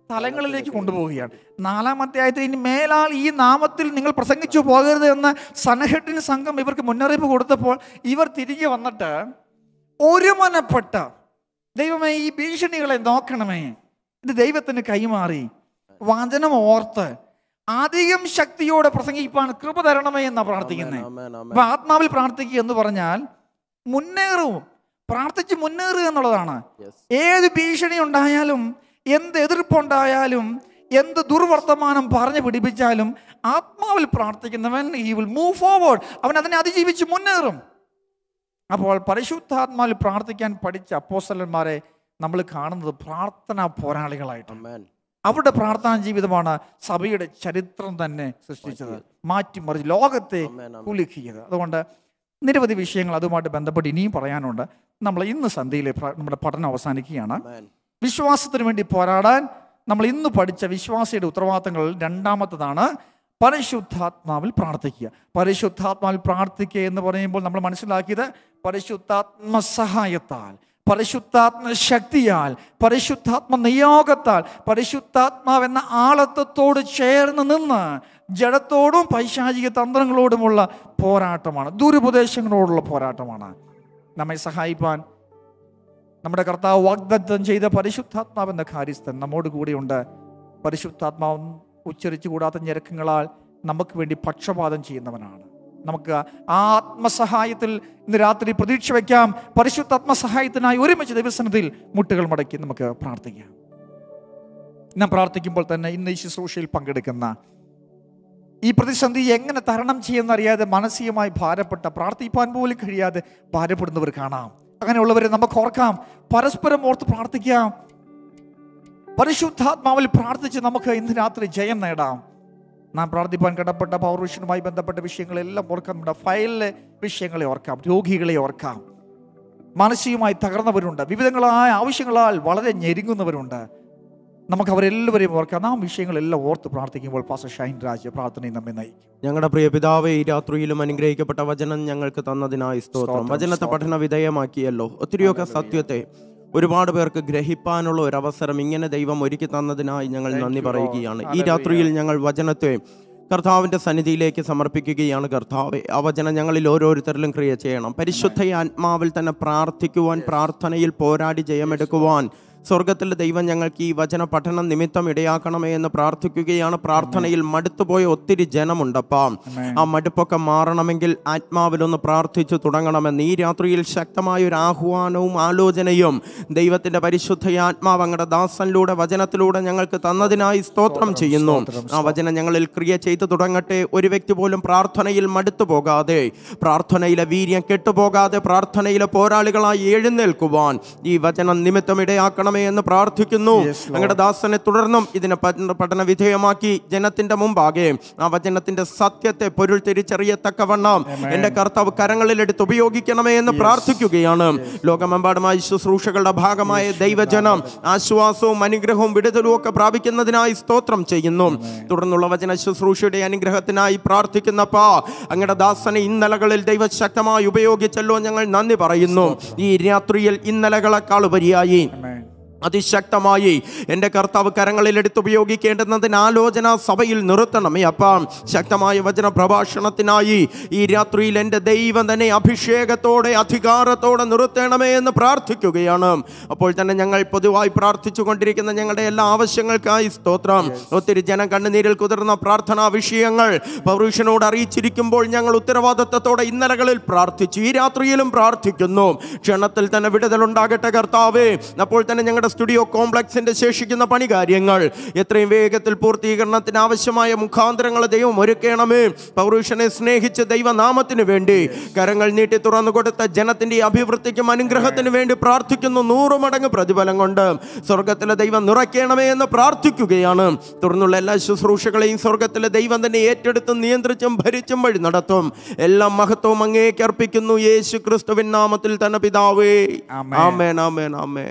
തലങ്ങളിലേക്ക് കൊണ്ടുപോവുകയാണ് നാലാം അധ്യായത്തിൽ ഇനി മേലാൽ ഈ നാമത്തിൽ നിങ്ങൾ പ്രസംഗിച്ചു പോകരുത് എന്ന് സനഹെട്ടിന് സംഘം ഇവർക്ക് മുന്നറിയിപ്പ് കൊടുത്തപ്പോൾ ഇവർ തിരികെ വന്നിട്ട് ഒരുമനപ്പെട്ട ദൈവമേ ഈ ഭീഷണികളെ നോക്കണമേ ഇത് ദൈവത്തിന് കൈമാറി വചനം ഓർത്ത് അധികം ശക്തിയോടെ പ്രസംഗിപ്പാൻ കൃപ തരണമേ എന്നാ പ്രാർത്ഥിക്കുന്നത് ആമേൻ, ആമേൻ. അപ്പൊ ആത്മാവിൽ പ്രാർത്ഥിക്കുക എന്ന് പറഞ്ഞാൽ മുന്നേറും പ്രാർത്ഥിച്ച് മുന്നേറുക എന്നുള്ളതാണ് Yes. ഏത് ഭീഷണി ഉണ്ടായാലും എന്ത് എതിർപ്പുണ്ടായാലും എന്ത് ദുർവർത്തമാനം പറഞ്ഞു പിടിപ്പിച്ചാലും ആത്മാവിൽ പ്രാർത്ഥിക്കുന്നവൻ ഈ വിൽ മൂവ് ഫോർവേഡ് അവൻ അതിനെ അതിജീവിച്ച് മുന്നേറും അപ്പോൾ പരിശുദ്ധാത്മാവിൽ പ്രാർത്ഥിക്കാൻ പഠിച്ച അപ്പോസ്തലന്മാരെ നമ്മൾ കാണുന്നത് പ്രാർത്ഥനാ പോരാളികളായിട്ടാണ് ആമേൻ. അവരുടെ പ്രാർത്ഥനാ ജീവിതമാണ് സഭയുടെ ചരിത്രം തന്നെ സൃഷ്ടിച്ചത് മാറ്റിമറിച്ച് ലോകത്തെ ആമേൻ, ആമേൻ. കുലുക്കിയത് അതുകൊണ്ട് നിരവധി വിഷയങ്ങൾ അതുമായിട്ട് ബന്ധപ്പെട്ട് ഇനിയും പറയാനുണ്ട് നമ്മൾ ഇന്ന് സന്ധ്യയിലെ പ്ര- നമ്മുടെ പഠനം അവസാനിക്കുകയാണ് ആമേൻ. വിശ്വാസത്തിന് വേണ്ടി പോരാടാൻ നമ്മൾ ഇന്ന് പഠിച്ച വിശ്വാസിയുടെ ഉത്തരവാദിത്തങ്ങളിൽ രണ്ടാമത്തതാണ് പരിശുദ്ധാത്മാവിൽ പ്രാർത്ഥിക്കുക പരിശുദ്ധാത്മാവിൽ പ്രാർത്ഥിക്കുക എന്ന് പറയുമ്പോൾ നമ്മൾ മനസ്സിലാക്കിയത് പരിശുദ്ധാത്മ സഹായത്താൽ പരിശുദ്ധാത്മ ശക്തിയാൽ പരിശുദ്ധാത്മ നിയോഗത്താൽ പരിശുദ്ധാത്മാവെന്ന ആളത്വത്തോട് ചേർന്ന് നിന്ന് ജഡത്തോടും പൈശാചിക തന്ത്രങ്ങളോടുമുള്ള പോരാട്ടമാണ് ദുരുപദേശങ്ങളോടുള്ള പോരാട്ടമാണ് നമ്മെ സഹായിപ്പാൻ നമ്മുടെ കർത്താവ് വാഗ്ദത്തം ചെയ്ത പരിശുദ്ധാത്മാവെന്ന കാര്യസ്ഥൻ നമ്മോട് കൂടെയുണ്ട് പരിശുദ്ധാത്മാവ് ഉച്ചരിച്ചു കൂടാത്ത ഞെരുക്കങ്ങളാൽ നമുക്ക് വേണ്ടി പക്ഷപാതം ചെയ്യുന്നവനാണ് നമുക്ക് ആ ആത്മസഹായത്തിൽ ഇന്ന് രാത്രി പ്രതീക്ഷ വയ്ക്കാം പരിശുദ്ധാത്മസഹായത്തിനായി ഒരുമിച്ച് ദൈവസനത്തിൽ മുട്ടുകൾ മടക്കി നമുക്ക് പ്രാർത്ഥിക്കാം ഞാൻ പ്രാർത്ഥിക്കുമ്പോൾ തന്നെ ഇന്ന് ഈ ശുശ്രൂഷയിൽ പങ്കെടുക്കുന്ന ഈ പ്രതിസന്ധി എങ്ങനെ തരണം ചെയ്യുന്നറിയാതെ മാനസികമായി ഭാരപ്പെട്ട പ്രാർത്ഥിപ്പാൻ പോലും കഴിയാതെ ഭാരപ്പെടുന്നവർ കാണാം അങ്ങനെയുള്ളവരെ നമുക്ക് ഓർക്കാം പരസ്പരം ഓർത്ത് പ്രാർത്ഥിക്കാം പരിശുദ്ധാത്മാവിൽ പ്രാർത്ഥിച്ച് നമുക്ക് ഇന്ന് രാത്രി ജയം നേടാം നാം പ്രാർത്ഥിപ്പാൻ കടപ്പെട്ട പൗർവിഷനുമായി ബന്ധപ്പെട്ട വിഷയങ്ങളെല്ലാം ഓർക്കാം നമ്മുടെ ഫയലിലെ വിഷയങ്ങളെ ഓർക്കാം രോഗികളെ ഓർക്കാം മാനസികമായി തകർന്നവരുണ്ട് വിവിധങ്ങളായ ആവശ്യങ്ങളാൽ വളരെ ഞെരുങ്ങുന്നവരുണ്ട് നമുക്ക് അവരെല്ലാവരെയും ഓർക്കാം നാം വിഷയങ്ങളെല്ലാം ഓർത്ത് പ്രാർത്ഥിക്കുമ്പോൾ പാസ ഷൈൻ രാജ് പ്രാർത്ഥനയും നമ്മെ നയിക്കും ഞങ്ങളുടെ പ്രിയ പിതാവേ ഈ രാത്രിയിലും അനുഗ്രഹിക്കപ്പെട്ട വചനം ഞങ്ങൾക്ക് തന്നതിനായി സ്തോത്രം സ്തോത്രം, വചനത്തെ സ്തോത്രം. പഠന വിധേയമാക്കിയല്ലോ ഒത്തിരിയൊക്കെ സത്യത്തെ ഒരുപാട് പേർക്ക് ഗ്രഹിപ്പാനുള്ള ഒരു അവസരം ഇങ്ങനെ ദൈവം ഒരുക്കി തന്നതിനായി ഞങ്ങൾ Thank നന്ദി you, Lord. പറയുകയാണ് ഈ Hallelujah. രാത്രിയിൽ ഞങ്ങൾ വചനത്തെ കർത്താവിന്റെ സന്നിധിയിലേക്ക് സമർപ്പിക്കുകയാണ് കർത്താവെ ആ വചനം ഞങ്ങളിൽ ഓരോരുത്തരിലും ക്രിയ ചെയ്യണം പരിശുദ്ധ ആത്മാവിൽ തന്നെ പ്രാർത്ഥിക്കുവാൻ പ്രാർത്ഥനയിൽ പോരാടി ജയമെടുക്കുവാൻ സ്വർഗത്തിലെ ദൈവം ഞങ്ങൾക്ക് ഈ വചന പഠനം നിമിത്തം ഇടയാക്കണമേ എന്ന് പ്രാർത്ഥിക്കുകയാണ് പ്രാർത്ഥനയിൽ മടുത്തുപോയ ഒത്തിരി ജനമുണ്ടപ്പാം Amen. ആ മടുപ്പൊക്കെ മാറണമെങ്കിൽ ആത്മാവിലൊന്ന് പ്രാർത്ഥിച്ചു തുടങ്ങണമെന്ന് ഈ രാത്രിയിൽ ശക്തമായ ഒരു ആഹ്വാനവും ആലോചനയും ദൈവത്തിന്റെ പരിശുദ്ധ ആത്മാവ് അങ്ങയുടെ ദാസനിലൂടെ വചനത്തിലൂടെ ഞങ്ങൾക്ക് തന്നതിനായി സ്തോത്രം ചെയ്യുന്നു സ്തോത്രം, ആ വചനം ഞങ്ങളിൽ ക്രിയ ചെയ്തു തുടങ്ങട്ടെ ഒരു വ്യക്തി പോലും പ്രാർത്ഥനയിൽ മടുത്തു പോകാതെ പ്രാർത്ഥനയിലെ വീര്യം കെട്ടുപോകാതെ പ്രാർത്ഥനയിലെ പോരാളികളായി എഴുന്നേൽക്കുവാൻ ഈ വചനം നിമിത്തം ഇടയാക്കണമേ എന്ന് പ്രാർത്ഥിക്കുന്നു Yes, Lord. അങ്ങയുടെ ദാസനെ തുടർന്നും ഇതിനെ പഠന പഠന വിധേയമാക്കി ജനത്തിന്റെ മുമ്പാകെ ആ വചനത്തിന്റെ സത്യത്തെ പൊരുൾ തിരിച്ചറിയത്തക്കവണ്ണം എന്റെ കർത്താവ് കരങ്ങളിലെടുത്ത് ഉപയോഗിക്കണമേ എന്ന് പ്രാർത്ഥിക്കുകയാണ് ലോകമെമ്പാടുമായി ശുശ്രൂഷകളുടെ ഭാഗമായ ദൈവജനം ആശ്വാസവും അനുഗ്രഹവും വിടുതലും ഒക്കെ പ്രാപിക്കുന്നതിനായി സ്തോത്രം ചെയ്യുന്നു തുടർന്നുള്ള വചന ശുശ്രൂഷയുടെ അനുഗ്രഹത്തിനായി പ്രാർത്ഥിക്കുന്നപ്പാ അങ്ങയുടെ ദാസനെ ഇന്നലകളിൽ ദൈവശക്തമായി ഉപയോഗിച്ചല്ലോ ഞങ്ങൾ നന്ദി പറയുന്നു ഈ രാത്രിയിൽ ഇന്നലകളെക്കാൾ ഉപരിയായി Amen. അതിശക്തമായി എൻ്റെ കർത്താവ് കരങ്ങളിലെടുത്ത് ഉപയോഗിക്കേണ്ടുന്നതിന് ആലോചന സഭയിൽ നിർത്തണമേ അപ്പം ശക്തമായ വചന പ്രഭാഷണത്തിനായി ഈ രാത്രിയിൽ എൻ്റെ ദൈവം തന്നെ അഭിഷേകത്തോടെ അധികാരത്തോടെ നിർത്തണമേ എന്ന് പ്രാർത്ഥിക്കുകയാണ് അപ്പോൾ തന്നെ ഞങ്ങൾ പൊതുവായി പ്രാർത്ഥിച്ചു കൊണ്ടിരിക്കുന്ന ഞങ്ങളുടെ എല്ലാ ആവശ്യങ്ങൾക്കായി സ്തോത്രം ഒത്തിരി ജനം കണ്ണുനീരിൽ കുതിർന്ന പ്രാർത്ഥനാ വിഷയങ്ങൾ പൗരുഷനോട് അറിയിച്ചിരിക്കുമ്പോൾ ഞങ്ങൾ ഉത്തരവാദിത്തത്തോടെ ഇന്നലകളിൽ പ്രാർത്ഥിച്ചു ഈ രാത്രിയിലും പ്രാർത്ഥിക്കുന്നു ക്ഷണത്തിൽ തന്നെ വിടുതലുണ്ടാകട്ടെ കർത്താവേ അപ്പോൾ തന്നെ ഞങ്ങളുടെ സ്റ്റുഡിയോ കോംപ്ലക്സിന്റെ ശേഷിക്കുന്ന പണി കാര്യങ്ങൾ എത്രയും വേഗത്തിൽ പൂർത്തീകരണത്തിന് ആവശ്യമായ മുഖാന്തരങ്ങൾ ദൈവം ഒരുക്കണമേ പൗരുഷനെ സ്നേഹിച്ച് ദൈവനാമത്തിന് വേണ്ടി കരങ്ങൾ നീട്ടി തുറന്നു കൊടുത്ത ജനത്തിന്റെ ഈ അഭിവൃദ്ധിക്കും അനുഗ്രഹത്തിന് വേണ്ടി പ്രാർത്ഥിക്കുന്നു നൂറ് മടങ്ങ് പ്രതിഫലം കൊണ്ട് സ്വർഗത്തിലെ ദൈവം നിറയ്ക്കണമേ എന്ന് പ്രാർത്ഥിക്കുകയാണ് തുടർന്നുള്ള എല്ലാ ശുശ്രൂഷകളെയും സ്വർഗത്തിലെ ദൈവം തന്നെ ഏറ്റെടുത്തും നിയന്ത്രിച്ചും ഭരിച്ചും വഴി നടത്തും എല്ലാ മഹത്വവും അങ്ങേക്ക് അർപ്പിക്കുന്നു യേശു ക്രിസ്തുവിൻ നാമത്തിൽ തന്നെ പിതാവേ ആമേൻ. ആമേൻ ആമേൻ ആമേൻ